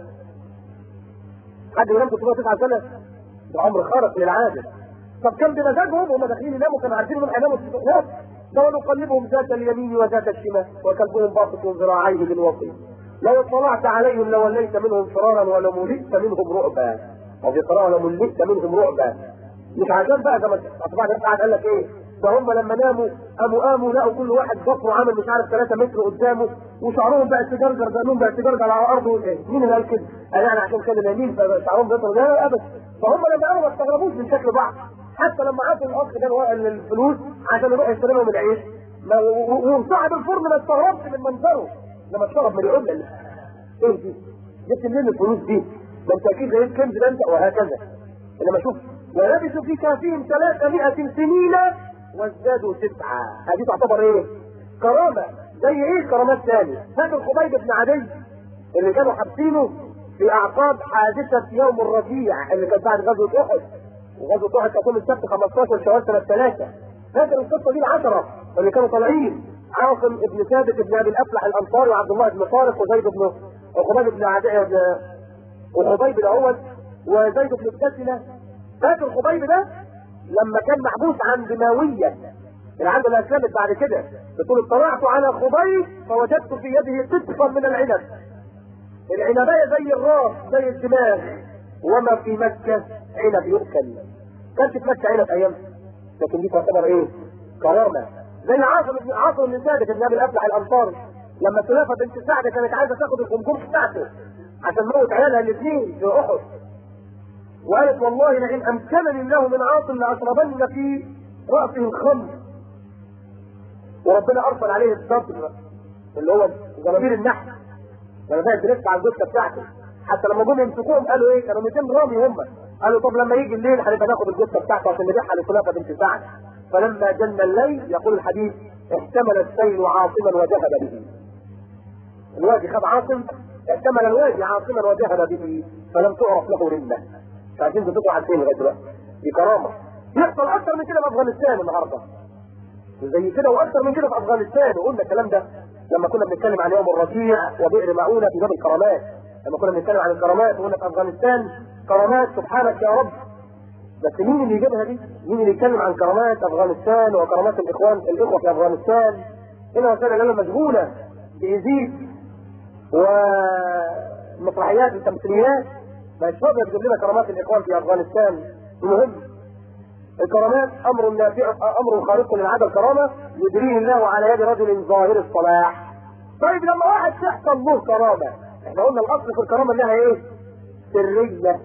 حد بينام 309 سنة ده أمر خارق للعادة طب كان بمزاجهم هم داخلين يناموا كانوا عارفين انهم هيناموا لا ده نقلبهم ذات اليمين وذات الشمال وكلبهم باسط ذراعيه بالوصي لو اطلعت عليهم لوليت منهم فرارا ولملئت منهم رعبا وفي قراءة لملئت منهم رعبا مش عشان بقى زي ما اصبحت قاعد قال لك ايه ده هم لما ناموا قاموا قاموا لقوا كل واحد ضفره عامل مش عارف 3 متر قدامه وشعرهم بقى تجرجر دقنهم بقى تجرجر على الارض وايه مين اللي قال كده؟ قال يعني عشان كانوا نايمين فشعرهم بيطلع لا ابدا فهم لما قاموا ما استغربوش من شكل بعض حتى لما عطوا الاخ ده الفلوس عشان يروح يشتري لهم العيش وصاحب الفرن ما استغربش من منظره لما اتشرب من العمله اللي ايه دي؟ جبت منين الفلوس دي؟ ده انت اكيد لقيت كنز ده انت وهكذا انما شوف ولبثوا في كهفهم 300 سنين وازدادوا تسعة هذه تعتبر ايه كرامة زي ايه كرامات ثانية فاكر خبيب بن عدي اللي كانوا حابسينه في اعقاب حادثة يوم الربيع اللي كانت بعد غزوة احد وغزوة احد تكون السبت 15 شوال سنة ثلاثة فاكر القصة دي العشرة اللي كانوا طالعين عاصم بن ثابت بن ابي الافلح الانصاري وعبد الله بن طارق وزيد بن وخبيب بن عدي وخبيب الاول وزيد بن السلسلة فاكر خبيب ده لما كان محبوس عند ماوية العند اللي اسلمت بعد كده بتقول اطلعت على خبيب فوجدت في يده قطفا من العنب العنباية زي الراس زي الدماغ وما في مكة عنب يؤكل كانش في مكة عنب ايام لكن دي تعتبر ايه كرامة زي عاصم بن عاصم بن ثابت بن ابي الافلح الانصاري لما سلافة بنت سعد كانت عايزة تاخد الجمجمة بتاعته عشان موت عيالها الاثنين في احد وقالت والله لئن امكنني الله من عاصم لاشربن في راسه الخمر وربنا ارسل عليه الصبر اللي هو زنابير النحل لما بقت تلف على الجثه بتاعته حتى لما جم يمسكوهم قالوا ايه كانوا 200 رامي هم قالوا طب لما يجي الليل هنبقى ناخد الجثه بتاعته عشان نبيعها لخلافه بنت سعد فلما جن الليل يقول الحديث احتمل السيل عاصما وذهب به الوادي خد عاصم احتمل الوادي عاصما وجهل به فلم تعرف له رمه مش عارفين تدوكوا على فين لغايه دلوقتي دي كرامه يحصل اكثر من كده في افغانستان النهارده زي كده واكثر من كده في افغانستان وقلنا الكلام ده لما كنا بنتكلم عن يوم الربيع وبئر مؤونه في باب الكرامات لما كنا بنتكلم عن الكرامات وقلنا في افغانستان كرامات سبحانك يا رب بس مين اللي يجيبها دي؟ مين اللي يتكلم عن كرامات افغانستان وكرامات الاخوان الاخوه في افغانستان؟ هنا وسائل الاعلام مشغوله بيزيد ومسرحيات وتمثيليات مش فاضي تجيب لنا كرامات الاخوان في افغانستان المهم الكرامات امر نافع امر خارق للعاده الكرامه يدريه الله على يد رجل ظاهر الصلاح طيب لما واحد تحصل له كرامه احنا قلنا الاصل في الكرامه انها ايه؟ سريه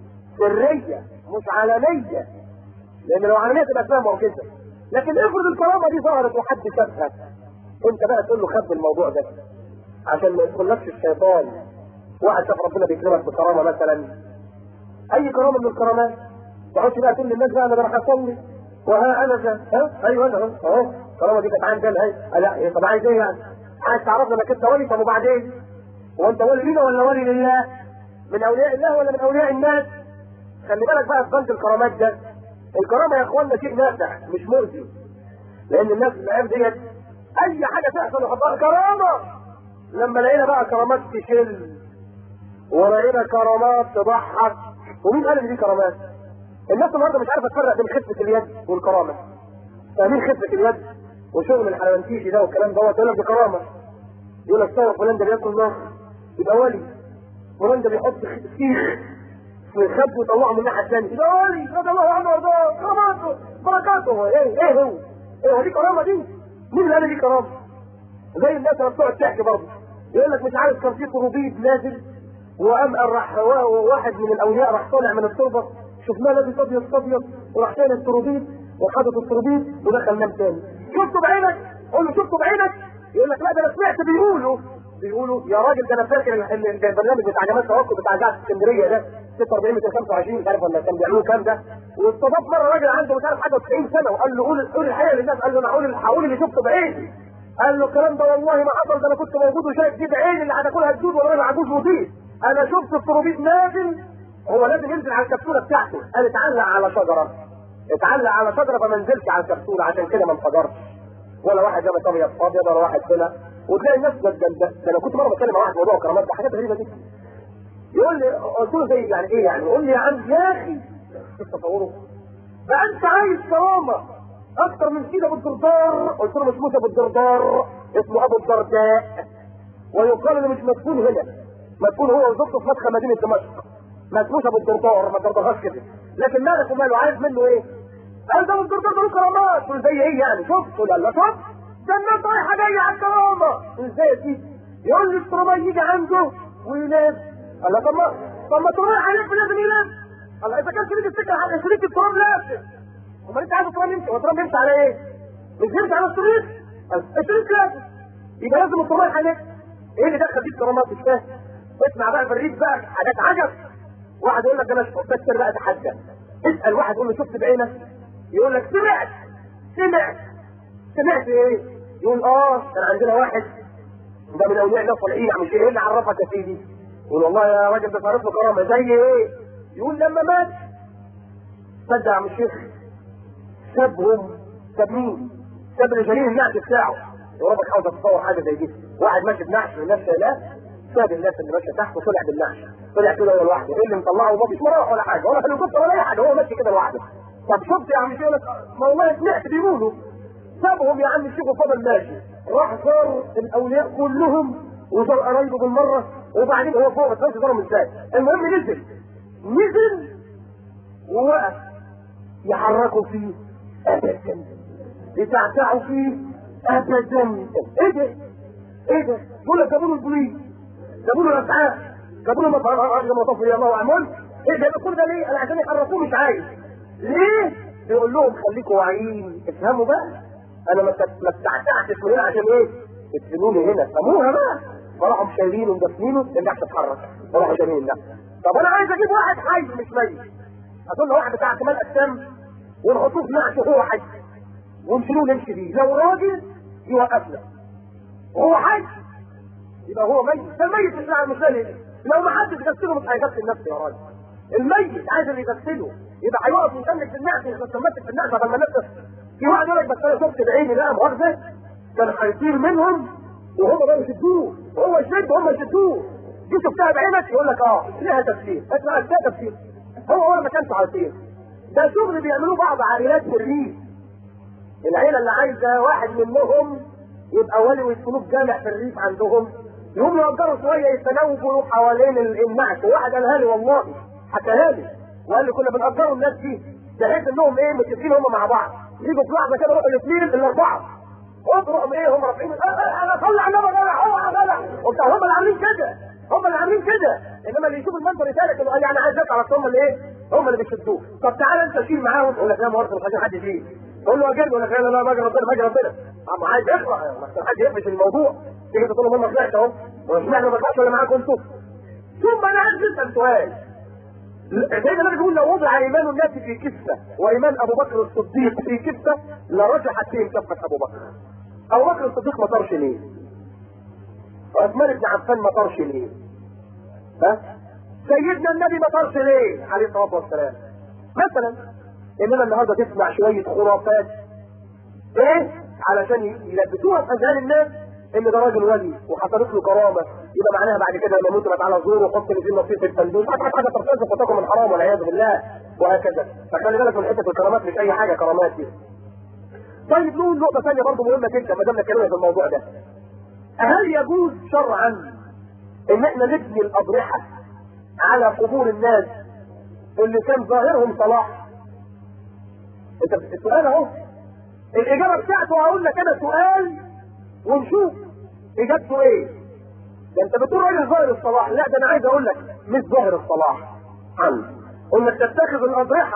سريه مش علنيه لان لو علنيه تبقى اسمها معجزه لكن افرض الكرامه دي ظهرت وحد شافها انت بقى تقول له خبي الموضوع ده عشان ما يدخلكش الشيطان واحد شاف ربنا بيكرمك بكرامه مثلا اي كرامه من الكرامات تقعدش بقى تقول للناس بقى انا راح اصلي وها انا ذا ها ايوه انا اهو اهو الكرامه دي كانت عندي انا اهي لا هي طب عايز ايه يعني؟ عايز تعرفنا انك انت ولي طب وبعدين؟ هو انت ولي لينا ولا ولي لله؟ من اولياء الله ولا من اولياء الناس؟ خلي بالك بقى في بنك الكرامات ده الكرامه يا اخوانا شيء نافع مش مؤذي لان الناس الايام ديت اي حاجه تحصل يحطها كرامه لما لقينا بقى كرامات تشل ولقينا كرامات تضحك ومين قال ان دي كرامات؟ الناس النهارده مش عارفه تفرق بين خفه اليد والكرامه فاهمين خفه اليد وشغل الحلوانتيجي ده والكلام دوت يقول لك دي كرامه يقول لك صور فلان ده بياكل نار يبقى ولي فلان ده بيحط سيخ في خد ويطلعه من الناحيه الثانيه يبقى ولي رضي الله عنه وارضاه كراماته بركاته ايه ايه هو؟ ايه هو دي كرامه دي؟ مين اللي قال دي كرامه؟ زي الناس اللي بتقعد تحكي برضه يقول لك مش عارف كان في طروبيد نازل وقام راح واحد من الاولياء راح طالع من التربه شفناه لابس ابيض ابيض وراح شايل التروبيد وحاطط التروبيد ودخل نام تاني شفته بعينك قول له شفته بعينك يقول لك لا ده انا سمعت بيقولوا بيقولوا يا راجل ده انا فاكر البرنامج بتاع جمال توكل بتاع جامعه اسكندريه ده 46 25 مش عارف ولا كان بيعملوه كام ده واستضاف مره راجل عنده مش عارف حاجه 90 سنه وقال له قول قول الحقيقه للناس قال له انا هقول هقول اللي شفته بعيني قال له الكلام ده والله ما حصل ده انا كنت موجود وشايف دي بعيني اللي هتاكلها الدود ولا انا عجوز مضيف انا شفت التروبيت نازل هو لازم ينزل على الكبسوله بتاعته قال اتعلق على شجره اتعلق على شجره فما نزلش على الكبسوله عشان كده ما انفجرش ولا واحد جاب ابيض ابيض ولا واحد طلع وتلاقي الناس ده ده انا كنت مره بتكلم مع واحد موضوع كرامات ده حاجات غريبه جدا يقول لي قلت له زي يعني ايه يعني يقول لي يا عم يا اخي شوف تصوره ده انت عايز كرامه اكتر من كده ابو الدردار قلت له مش موسى ابو الدردار اسمه ابو الدرداء ويقال انه مش مدفون هنا مدفون هو وزوجته في مدخل مدينه دمشق ما اسموش ابو الدردار ما ترضاهاش كده لكن مالك وماله عايز منه ايه؟ قال ده ابو الدردار ده له كرامات قلت زي ايه يعني شفت ولا لا شفت ده الناس رايحه جايه على الكرامه ازاي يا سيدي؟ يقول لي الترابي يجي عنده وينام قال له طب ما طب ما تروح عليك لازم ينام قال اذا كان شريك السكه شريك التراب لازم امال انت عايز التراب يمشي هو التراب يمشي على ايه؟ مش يمشي على الشريك الشريك لازم يبقى لازم التراب عليك ايه اللي دخل فيه الكرامات مش فاهم اسمع بقى في الريف بقى حاجات عجب واحد يقول لك ده انا بكتر بقى اتحدى اسال واحد يقول له شفت بعينك يقول لك سمعت سمعت سمعت ايه يقول اه كان عندنا واحد ده من اولياء الله الصالحين مش ايه اللي عرفك يا سيدي يقول والله يا راجل ده صارت له كرامه زي ايه يقول لما مات صدق يا عم الشيخ سابهم ساب مين ساب الجليل النعش بتاعه يا ربك عاوز اتصور حاجه زي دي واحد ماشي بنعش والناس لا ساب الناس اللي ماشيه تحت وطلع بالنعش طلع كده هو لوحده ايه اللي مطلعه وما فيش مراوح ولا حاجه ولا هليكوبتر ولا اي حاجه هو ماشي كده لوحده طب شفت يا عم يقول لك ما والله سمعت بيقولوا سابهم يا عم شوفوا فضل ماشي راح زار الاولياء كلهم وزار قرايبه بالمره وبعدين هو فوق ما تفهمش زارهم ازاي المهم نزل نزل ووقف يحركوا فيه ابدا يتعتعوا فيه ابدا ايه ده؟ ايه ده؟ يقول لك جابوا له البوليس جابوا له الاسعاف جابوا له مطاف يا الله اعمل ايه ده كل ده ليه؟ عشان يحركوه مش عايز ليه؟ بيقول لهم خليكم واعيين افهموا بقى انا ما استعتعتش من هنا عشان ايه؟ تدفنوني هنا فهموها بقى فراحوا شايلينه ومدفنينه النحس تتحرك فراحوا شايلين النحس طب انا عايز اجيب واحد حي مش ميت اظن واحد بتاع كمال اجسام ونحطوه في نعش وهو حي ونشيلوه نمشي بيه لو راجل يوقفنا وهو حي يبقى هو ميت ده الميت مش مش لاقي لو ما حدش غسله مش هيغسل نفسه يا راجل الميت عايز اللي يغسله يبقى هيقف يسلك في النعش يتمسك في النعش بدل ما الناس في واحد يقول لك بس انا شفت بعيني بقى مؤاخذه كان هيطير منهم وهم بقى يشدوه وهو يشد وهم يشدوه دي شفتها بعينك يقول لك اه ليها تفسير اسمع فيها تفسير هو هو ما كانش هيطير ده شغل بيعملوه بعض عائلات في الريف العيله اللي عايزه واحد منهم يبقى ولي ويدخلوه في جامع في الريف عندهم يقوم يقدروا شويه يتناوبوا حوالين النعش وواحد قالها لي والله حكاها لي وقال لي كنا بنقدروا الناس دي بحيث انهم ايه متفقين هم مع بعض يجوا في لحظه كده يروحوا الاثنين الاربعه اضرب ايه هم رافعين انا طلع النبي جدع اوعى جدع وبتاع هم اللي عاملين كده هم اللي عاملين كده انما اللي يشوف المنظر يسالك انه قال يعني عايز على هم اللي ايه هم اللي بيشدوه طب تعالى انت شيل معاهم يقول لك لا مؤاخذه مش عايزين حد يشيل تقول له اجل ولا لا لا باجي ربنا باجي ربنا اما عايز يقرا عشان حد يقفش الموضوع تيجي تقول له ماما طلعت اهو واشمعنى ما طلعش ولا معاكم انتوا ثم انا عايز اسال سؤال سيدنا النبي بيقول لو وضع ايمان الناس في كفه وايمان ابو بكر الصديق في كفه لرجحت فيهم كفه ابو بكر ابو بكر الصديق ما طارش ليه؟ عثمان بن عفان ما طارش ليه؟ ها؟ سيدنا النبي ما طارش ليه؟ عليه الصلاه والسلام مثلا اننا النهارده تسمع شويه خرافات ايه؟ علشان يلبسوها في اذهان الناس ان ده راجل ولي وحصلت له كرامه يبقى معناها بعد كده لما يموت تعالى زوره وحط لي فيه نصيب في الفندوس حاجه حاجه ترتزق وتاكل من حرام والعياذ بالله وهكذا فخلي بالك من حته الكرامات مش اي حاجه كرامات دي طيب نقول نقطه ثانيه برضه مهمه جدا ما دام اتكلمنا في الموضوع ده هل يجوز شرعا ان احنا نبني الاضرحه على قبور الناس اللي كان ظاهرهم صلاح انت السؤال اهو الاجابه بتاعته هقول لك انا سؤال ونشوف اجابته ايه ده انت بتقول راجل ظاهر الصلاح لا ده انا عايز اقول لك مش ظاهر الصلاح عنه انك تتخذ الاضرحه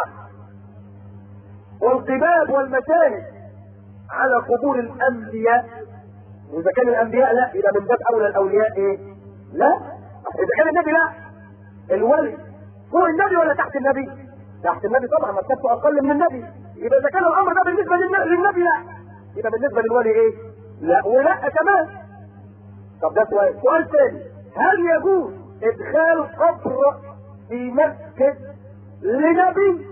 والقباب والمساجد على قبور الانبياء واذا كان الانبياء لا يبقى من باب اولى الاولياء ايه لا اذا كان النبي لا الولي فوق النبي ولا تحت النبي تحت النبي طبعا مرتبته اقل من النبي يبقى اذا كان الامر ده بالنسبه للنبي لا يبقى بالنسبه للولي ايه لا ولا كمان طب ده سؤال سؤال ثاني هل يجوز ادخال قبر في مسجد لنبي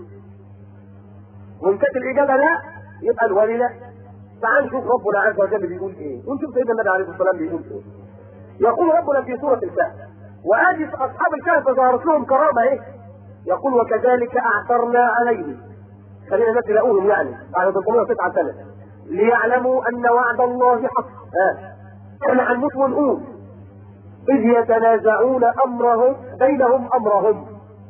وان كانت الاجابه لا يبقى الولي لا تعال نشوف ربنا عز وجل بيقول ايه ونشوف سيدنا النبي عليه الصلاه والسلام بيقول ايه يقول ربنا في سوره الكهف وادي اصحاب الكهف ظهرت لهم كرامه ايه يقول وكذلك اعثرنا عليهم خلينا الناس يلاقوهم يعني بعد 309 سنه ليعلموا ان وعد الله حق ها احنا هنموت ونقول اذ يتنازعون امرهم بينهم امرهم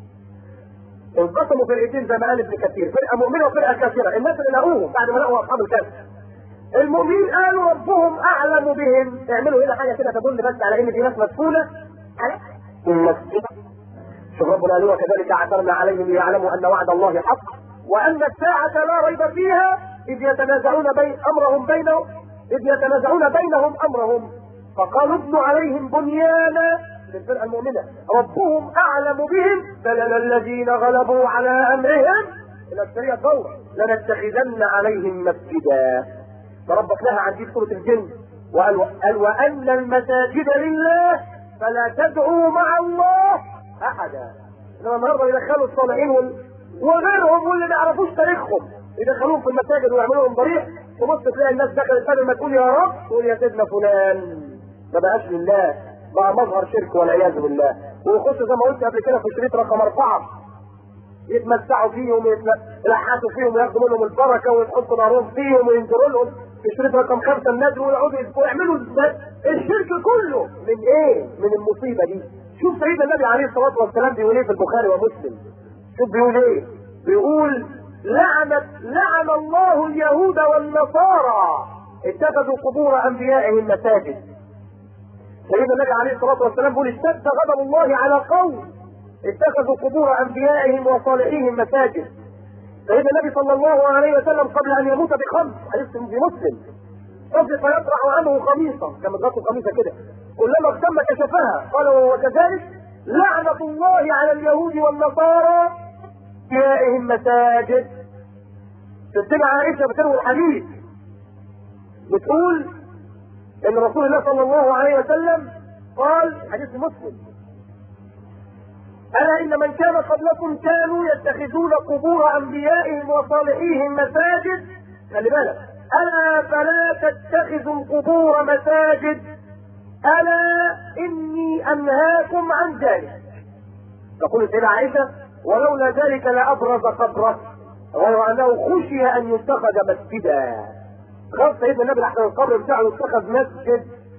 انقسموا فرقتين زي ما قال ابن كثير فرقه مؤمنه وفرقه كافره الناس اللي لقوهم بعد ما لقوا اصحاب الكهف المؤمنين قالوا ربهم اعلم بهم اعملوا هنا حاجه كده تدل بس على ان في ناس مسؤوله المسجد شوف ربنا قال وكذلك اعثرنا عليهم ليعلموا ان وعد الله حق وان الساعه لا ريب فيها اذ يتنازعون بين امرهم بينهم اذ يتنازعون بينهم امرهم فقالوا ابنوا عليهم بنيانا للفرقه المؤمنه ربهم اعلم بهم فلنا الذين غلبوا على امرهم الى السريه الدور لنتخذن عليهم مسجدا فربك لها عن دي سوره الجن وقال قال وان المساجد لله فلا تدعوا مع الله احدا انما النهارده يدخلوا الصالحين وال... وغيرهم واللي ما يعرفوش تاريخهم يدخلوهم في المساجد ويعملوا لهم ضريح تبص تلاقي الناس دخلت بدل ما تقول يا رب تقول يا سيدنا فلان ما بقاش لله بقى مظهر شرك والعياذ بالله ويخش زي ما قلت قبل كده في شريط رقم اربعه يتمتعوا فيهم يلحسوا فيهم وياخدوا منهم البركه ويحطوا نارهم فيهم وينزلوا لهم في شريط رقم خمسه النادر ويقعدوا يعملوا الشرك كله من ايه؟ من المصيبه دي شوف سيدنا النبي عليه الصلاه والسلام بيقول ايه في البخاري ومسلم شوف بيقول ايه؟ بيقول لعنت لعن الله اليهود والنصارى اتخذوا قبور انبيائهم مساجد سيدنا النبي عليه الصلاه والسلام بيقول اشتد غضب الله على قوم اتخذوا قبور انبيائهم وصالحيهم مساجد سيدنا النبي صلى الله عليه وسلم قبل ان يموت بخمس حديث في مسلم قصد فيطرح عنه خميصه كما تغطوا خميصه كده كلما اغتم كشفها قال وكذلك لعنة الله على اليهود والنصارى بنائهم مساجد ستنا عائشة بتروي الحديث بتقول ان رسول الله صلى الله عليه وسلم قال حديث مسلم ألا إن من كان قبلكم كانوا يتخذون قبور أنبيائهم وصالحيهم مساجد خلي بالك ألا فلا تتخذوا القبور مساجد ألا إني أنهاكم عن ذلك تقول سيدة عائشة ولولا ذلك لأبرز قبره غير أنه خشي أن يتخذ مسجدا خاص سيدنا النبي لحسن القبر بتاعه يتخذ مسجد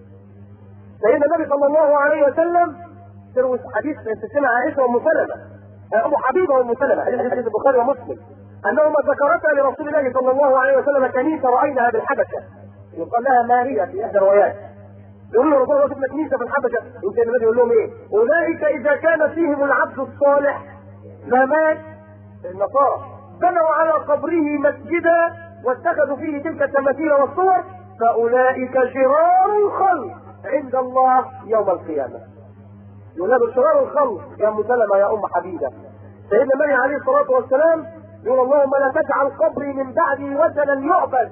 سيدنا النبي صلى الله عليه وسلم تروي حديث ستنا عائشة وأم سلمة أبو حبيبة وأم سلمة حديث حديث البخاري ومسلم أنهما ذكرتا لرسول الله صلى الله عليه وسلم كنيسة رأيناها بالحبشة يقال لها ماريا في إحدى الروايات يقول له رسول الله شفنا كنيسة في الحبشة يمكن النبي يقول لهم إيه؟ أولئك إذا كان فيهم العبد الصالح فمات النصارى بنوا على قبره مسجدا واتخذوا فيه تلك التماثيل والصور فأولئك شرار الخلق عند الله يوم القيامة يقول شرار الخلق يا ام سلمة يا ام حبيبة سيدنا النبي عليه الصلاة والسلام يقول اللهم لا تجعل قبري من بعدي وثنا يعبد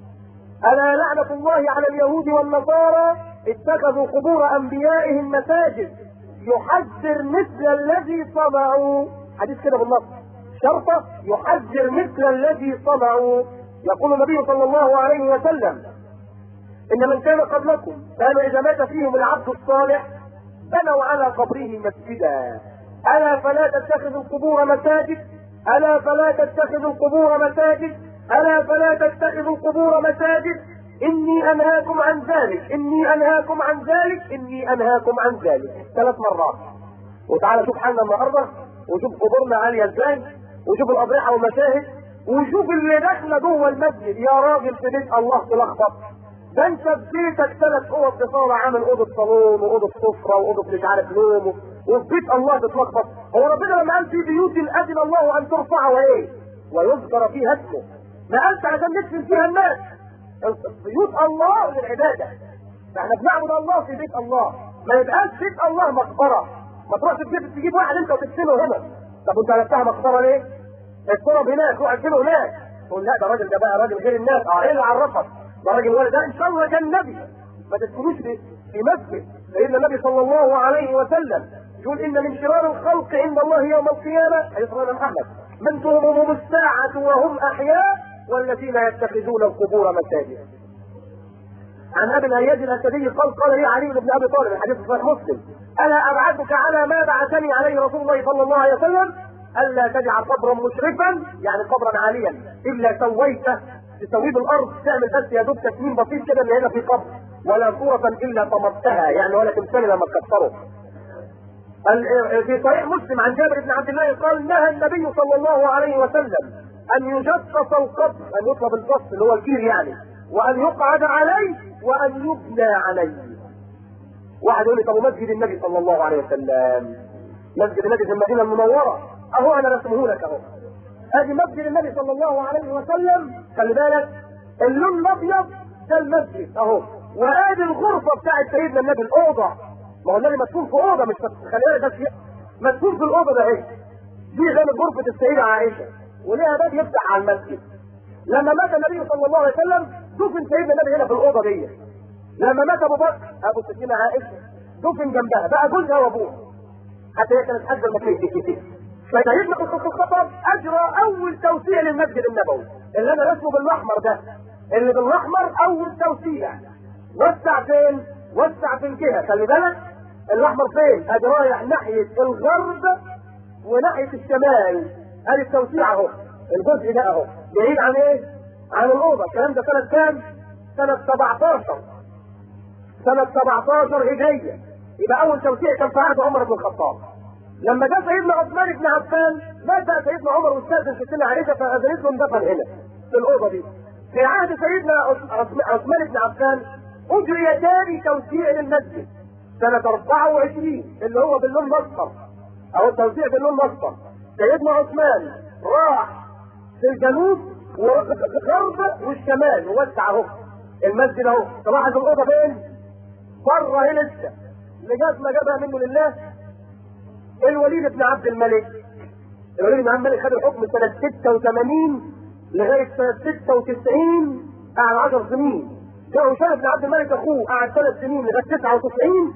ألا لعنة الله على اليهود والنصارى اتخذوا قبور أنبيائهم مساجد يحذر مثل الذي صنعوا حديث كده بالنص شرطة يحذر مثل الذي صنعوا يقول النبي صلى الله عليه وسلم إن من كان قبلكم كان إذا مات فيهم العبد الصالح بنوا على قبره مسجدا ألا فلا تتخذوا القبور مساجد ألا فلا تتخذوا القبور مساجد ألا فلا تتخذوا القبور مساجد إني أنهاكم عن ذلك إني أنهاكم عن ذلك إني أنهاكم عن ذلك ثلاث مرات وتعالى شوف حالنا النهارده وشوف قبورنا عالية ازاي وشوف الأضرحة والمشاهد وشوف اللي داخله جوه المسجد يا راجل في بيت الله تلخبط ده انت في بيتك ثلاث اوض بصالة عامل اوضه صالون واوضه سفره واوضه مش عارف نوم وفي بيت الله بتلخبط هو ربنا لما قال في بيوت اذن الله ان ترفع وايه ويذكر فيها اسمه ما قالش عشان ندفن فيها الناس بيوت الله للعباده احنا بنعبد الله في بيت الله ما يبقاش بيت الله مقبره ما تروحش تجيب تجيب واحد انت وتدفنه هنا طب انت عرفتها مقبره ليه؟ التراب هناك روح ادفنه هناك تقول لا ده راجل ده بقى راجل غير الناس اه ايه اللي عرفك؟ ده راجل ولد ده ان شاء الله كان نبي ما تدخلوش في في مسجد سيدنا النبي صلى الله عليه وسلم يقول ان من شرار الخلق عند الله يوم القيامه حديث رواه محمد من تهمهم الساعه وهم احياء والذين يتخذون القبور مساجد عن ابي الاياد الاسدي قال قال لي علي بن ابي طالب الحديث صحيح مسلم الا ابعثك على ما بعثني عليه رسول الله صلى الله عليه وسلم الا تجعل قبرا مشرفا يعني قبرا عاليا الا سويته تسويه بالارض تعمل بس يا دوب تسمين بسيط كده اللي هنا في قبر ولا صورة الا طمستها يعني ولا تمثال لما تكسره في صحيح مسلم عن جابر بن عبد الله قال نهى النبي صلى الله عليه وسلم ان يجسس القبر ان يطلب القص اللي هو الكير يعني وان يقعد عليه وان يبنى عليه واحد يقول لي طب مسجد النبي صلى الله عليه وسلم مسجد النبي في المدينه المنوره اهو انا رسمه لك اهو ادي مسجد النبي صلى الله عليه وسلم خلي بالك اللون الابيض ده المسجد اهو وادي الغرفه بتاعت سيدنا النبي الاوضه ما هو النبي مسكون في اوضه مش خلي بالك بس مسكون في الاوضه ده اهي دي غير غرفه السيده عائشه وليها باب يفتح على المسجد لما مات النبي صلى الله عليه وسلم دفن سيدنا النبي هنا في الاوضه دي لما مات ابو بكر ابو السكينه عائشه دفن جنبها بقى جوزها وابوها حتى هي كانت حاجه المكيه فسيدنا عمر بن الخطاب اجرى اول توسيع للمسجد النبوي اللي انا رسمه بالاحمر ده اللي بالاحمر اول توسيع وسع فين؟ وسع في الجهه خلي بالك الاحمر فين؟ ادي رايح ناحيه الغرب وناحيه الشمال ادي التوسيع اهو الجزء ده اهو بعيد عن ايه؟ عن الاوضه الكلام ده سنه كام؟ سنه 17 سنه 17 هجريه يبقى اول توسيع كان في عهد عمر بن الخطاب لما جاء سيدنا عثمان بن عفان مات سيدنا عمر واستاذن في سنة عائشة فأذنت له اندفن هنا في الأوضة دي. في عهد سيدنا عثمان بن عفان أجري تاني توسيع للمسجد سنة 24 اللي هو باللون الأصفر أو التوسيع باللون الأصفر. سيدنا عثمان راح في الجنوب والغرب والشمال ووسع أهو المسجد أهو تلاحظ الأوضة فين؟ بره هنا لسه لغاية ما جابها منه لله الوليد بن عبد الملك الوليد بن عبد الملك خد الحكم سنة 86 لغاية سنة 96 قعد 10 سنين جاء هشام بن عبد الملك اخوه قعد ثلاث سنين لغاية 99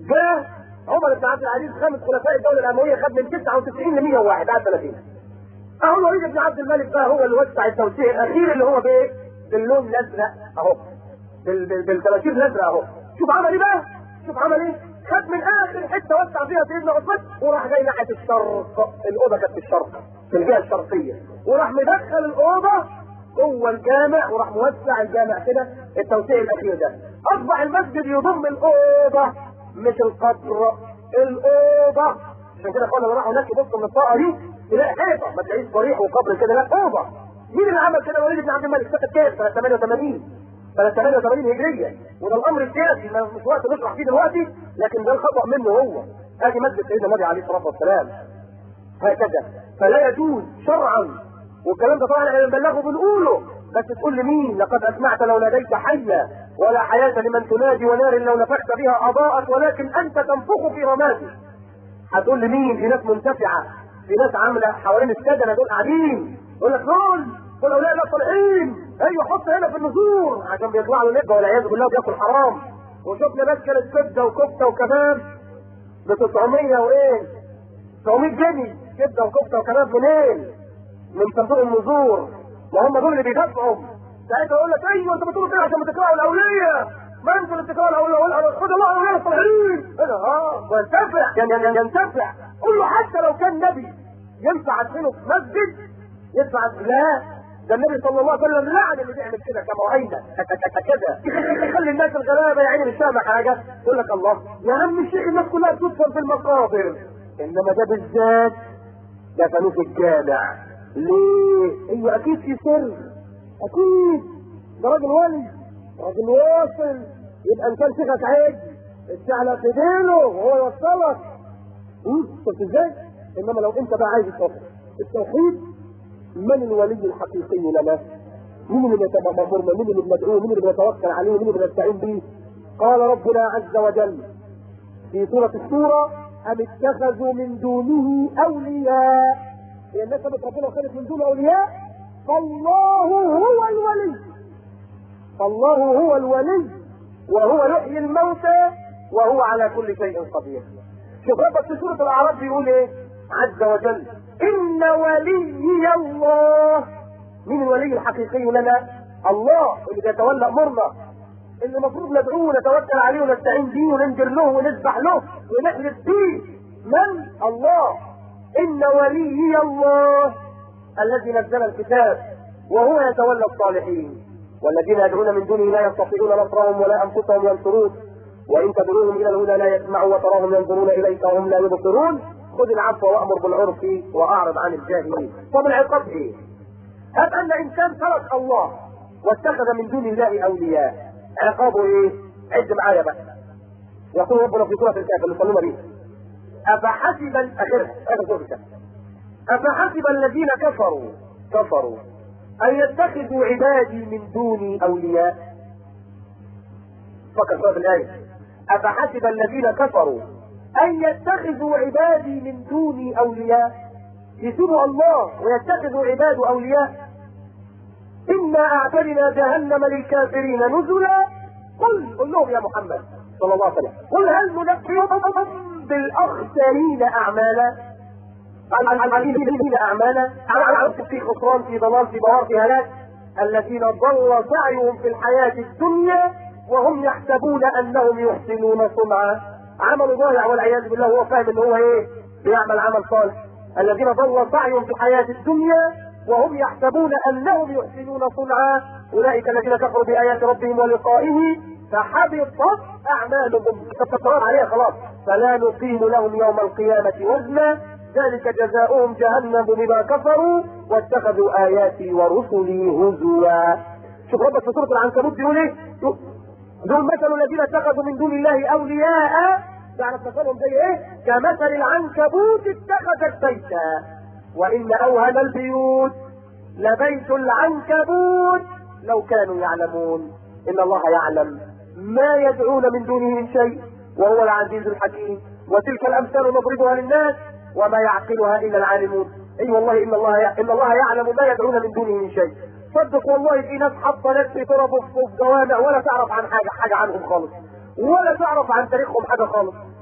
جاء عمر بن عبد العزيز خامس خلفاء الدوله الامويه خد من 99 ل 101 بعد 30 اهو الوليد بن عبد الملك بقى هو اللي وسع التوسيع الاخير اللي هو بايه؟ باللون الازرق اهو بال- بال- بالتباشير الازرق اهو شوف عمل ايه بقى؟ شوف عمل ايه؟ خد من اخر حته وسع فيها سيدنا عثمان وراح جاي ناحيه الشرق الاوضه كانت في الشرق في الجهه الشرقيه وراح مدخل الاوضه جوه الجامع وراح موسع الجامع كده التوسيع الاخير ده اصبح المسجد يضم الاوضه مش القبر الاوضه عشان كده اخوانا راحوا هناك يبصوا من الطاقه دي تلاقي حيطه ما تلاقيش ضريح وقبر كده لا اوضه مين اللي عمل كده وليد بن عبد الملك سنه كام؟ سنه 88 سنه 88 هجريه وده الامر السياسي ما- مش وقت نشرح فيه دلوقتي لكن ده الخطا منه هو ادي مسجد سيدنا النبي عليه الصلاه والسلام هكذا فلا يجوز شرعا والكلام ده طبعا احنا بنبلغه بنقوله بس تقول لمين لقد اسمعت لو ناديت حيا ولا حياة لمن تنادي ونار لو نفخت بها اضاءت ولكن انت تنفخ في رمادي هتقول لمين في ناس منتفعة في ناس عاملة حوالين السجنة دول قاعدين يقول لك دول دول اولياء الله الصالحين ايوه حط هنا في النزور عشان بيطلع له نبه والعياذ بالله بياكل حرام وشفنا ناس كانت كبده وكفته وكباب ب 900 وايه 900 جنيه كبده وكفته وكباب منين؟ من صندوق النذور ما هم دول اللي بيدفعوا ساعتها يقول لك ايوه انت بتقول كده عشان بتكرهوا الاوليه ما انتوا اللي بتكرهوا الاوليه خد الله اولياء الصالحين ايه ده اه وينتفع يعني يعني ينتفع قول له حتى لو كان نبي ينفع ادخله في مسجد يدفع لا ده النبي صلى الله عليه وسلم لعن اللي بيعمل كده كما راينا كده يخلي الناس الغلابه يا عيني مش فاهمه حاجه يقول لك الله يا عم الشيخ الناس كلها بتدفن في المقابر انما ده بالذات دفنوه في الجامع ليه؟ ايوه اكيد في سر اكيد ده راجل ولي راجل واصل يبقى ان كان شيخك عيب الشعلة في دينه وهو يوصلك امم شفت ازاي؟ انما لو انت بقى عايز التوحيد التوحيد من الولي الحقيقي لنا؟ مين اللي بيتمرنا؟ مين اللي بندعوه؟ مين اللي بنتوكل عليه؟ مين اللي بنستعين به؟ قال ربنا عز وجل في سورة الشورى أم اتخذوا من دونه أولياء هي الناس سابت ربنا وخلت من دونه أولياء فالله هو الولي فالله هو الولي وهو يحيي الموتى وهو على كل شيء قدير شوف ربك في سورة الأعراف بيقول إيه عز وجل إن وليي الله مين الولي الحقيقي لنا؟ الله اللي بيتولى أمرنا اللي المفروض ندعوه ونتوكل عليه ونستعين بيه وننذر له ونسبح له ونحلف بيه من؟ الله إن وليي الله الذي نزل الكتاب وهو يتولى الصالحين والذين يدعون من دونه لا يستطيعون نصرهم ولا أنفسهم ينصرون وإن تدعوهم إلى الهدى لا يسمعوا وتراهم ينظرون إليك وهم لا يبصرون خذ العفو وأمر بالعرف وأعرض عن الجاهلين طب العقاب إيه؟ هب أن إنسان ترك الله واتخذ من دون الله أولياء عقابه إيه؟ عد معايا بقى يقول ربنا في سورة الكهف اللي صلونا بيه أفحسب آخرها آخر سورة الكهف أفحسب الذين كفروا كفروا أن يتخذوا عبادي من دوني أولياء فكر سورة الآية أفحسب الذين كفروا أن يتخذوا عبادي من دوني أولياء يسيبوا الله ويتخذوا عباده أولياء إنا أعتدنا جهنم للكافرين نزلا قل قل لهم يا محمد صلى الله عليه وسلم قل هل ننبئكم بالأخسرين أعمالا الذين أعمالا على في خسران في ضلال في بوار في هلاك الذين ضل سعيهم في الحياة الدنيا وهم يحسبون أنهم يحسنون صنعا عمل ضايع والعياذ بالله هو فاهم ان هو ايه بيعمل عمل صالح الذين ضل سعيهم في الحياة الدنيا وهم يحسبون انهم يحسنون صنعا اولئك الذين كفروا بايات ربهم ولقائه فحبطت اعمالهم تتكرر عليها خلاص فلا نقيم لهم يوم القيامة وزنا ذلك جزاؤهم جهنم بما كفروا واتخذوا اياتي ورسلي هزوا شوف ربك في سورة العنكبوت بيقول ايه دول مثل الذين اتخذوا من دون الله اولياء تعرف مثلهم زي ايه كمثل العنكبوت اتخذت بيتا وان اوهن البيوت لبيت العنكبوت لو كانوا يعلمون ان الله يعلم ما يدعون من دونه من شيء وهو العزيز الحكيم وتلك الامثال نضربها للناس وما يعقلها الا العالمون اي أيوة والله ان الله ي... ان الله يعلم ما يدعون من دونه من شيء صدق والله في ناس حاطه ناس في طرف وفي جوامع ولا تعرف عن حاجه حاجه عنهم خالص ولا تعرف عن تاريخهم حاجه خالص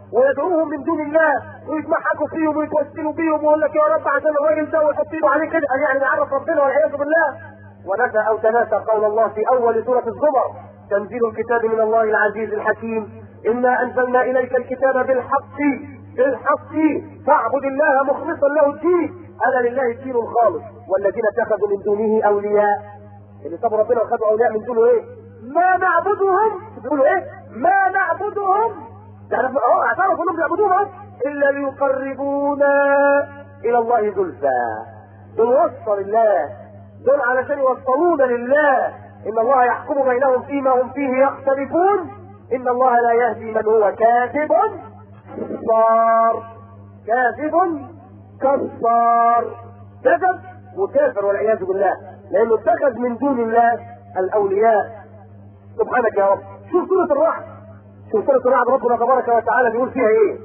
ويدعوهم من دون الله ويتمحكوا فيهم ويتوسلوا بيهم ويقول لك يا رب عشان الراجل ده ويحط ايده عليه كده يعني يعرف ربنا والعياذ بالله ونسى او تناسى قول الله في اول سوره الزمر تنزيل الكتاب من الله العزيز الحكيم انا انزلنا اليك الكتاب بالحق بالحق فاعبد الله مخلصا له الدين انا لله الدين الخالص والذين اتخذوا من دونه اولياء اللي طب ربنا خدوا اولياء من دونه ايه؟ ما نعبدهم بيقولوا ايه؟ ما نعبدهم يعني اه اعترفوا انهم بيعبدوهم الا ليقربونا الى الله زلفى دول وصل الله دول علشان يوصلونا لله ان الله يحكم بينهم فيما هم فيه يختلفون ان الله لا يهدي من هو كاذب كفار كاذب كفار كذب وكافر والعياذ بالله لانه اتخذ من دون الله الاولياء سبحانك يا رب شوف سوره الرعد شوف سوره الرعد ربنا تبارك وتعالى بيقول فيها ايه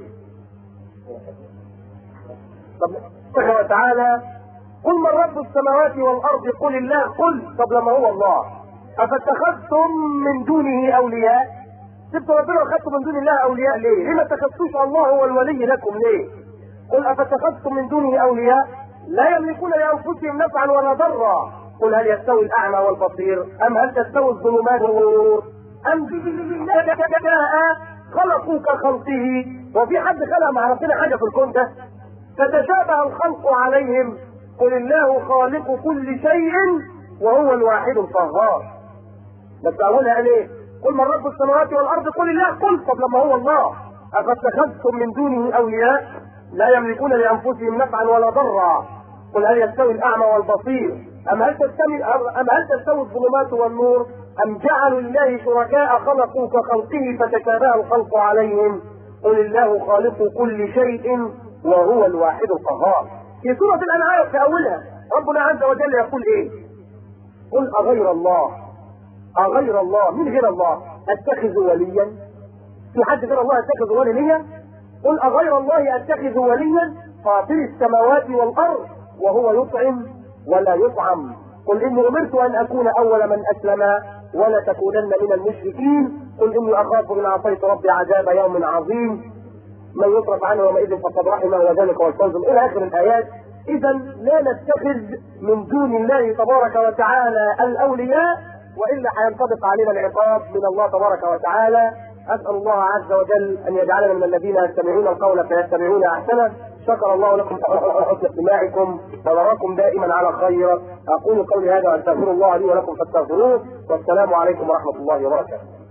طب تبارك وتعالى قل من رب السماوات والارض قل الله قل طب لما هو الله افاتخذتم من دونه اولياء سبتوا ربنا وخدتوا من دون الله اولياء ليه؟ ليه ما اتخذتوش الله هو الولي لكم ليه؟ قل افاتخذتم من دونه اولياء لا يملكون لانفسهم نفعا ولا ضرا قل هل يستوي الاعمى والبصير ام هل تستوي الظلمات والنور ام شاء خلقوا كخلقه وفي حد خلق مع ربنا حاجه في الكون ده فتشابه الخلق عليهم قل الله خالق كل شيء وهو الواحد القهار بس اولها قال ايه قل من رب السماوات والارض قل الله قل طب لما هو الله افاتخذتم من دونه اولياء لا يملكون لانفسهم نفعا ولا ضرا قل هل يستوي الاعمى والبصير ام هل تستوي ام هل تستوي الظلمات والنور ام جعلوا لله شركاء خلقوا كخلقه فتشابه الخلق عليهم قل الله خالق كل شيء وهو الواحد القهار في سورة الأنعام في أولها ربنا عز وجل يقول إيه؟ قل أغير الله أغير الله من غير الله أتخذ وليا في حد غير الله أتخذ وليا قل أغير الله أتخذ وليا فاطر السماوات والأرض وهو يطعم ولا يطعم قل إني أمرت أن أكون أول من أسلم ولا تكونن من المشركين قل إني أخاف إن عصيت ربي عذاب يوم عظيم من يصرف عنه يومئذ فقد رحمه وذلك هو الفوز الى اخر الايات اذا لا نتخذ من دون الله تبارك وتعالى الاولياء والا حينطبق علينا العقاب من الله تبارك وتعالى اسال الله عز وجل ان يجعلنا من الذين يستمعون القول فيتبعون احسنه شكر الله لكم حسن استماعكم ونراكم دائما على خير اقول قولي هذا واستغفر الله لي ولكم فاستغفروه والسلام عليكم ورحمه الله وبركاته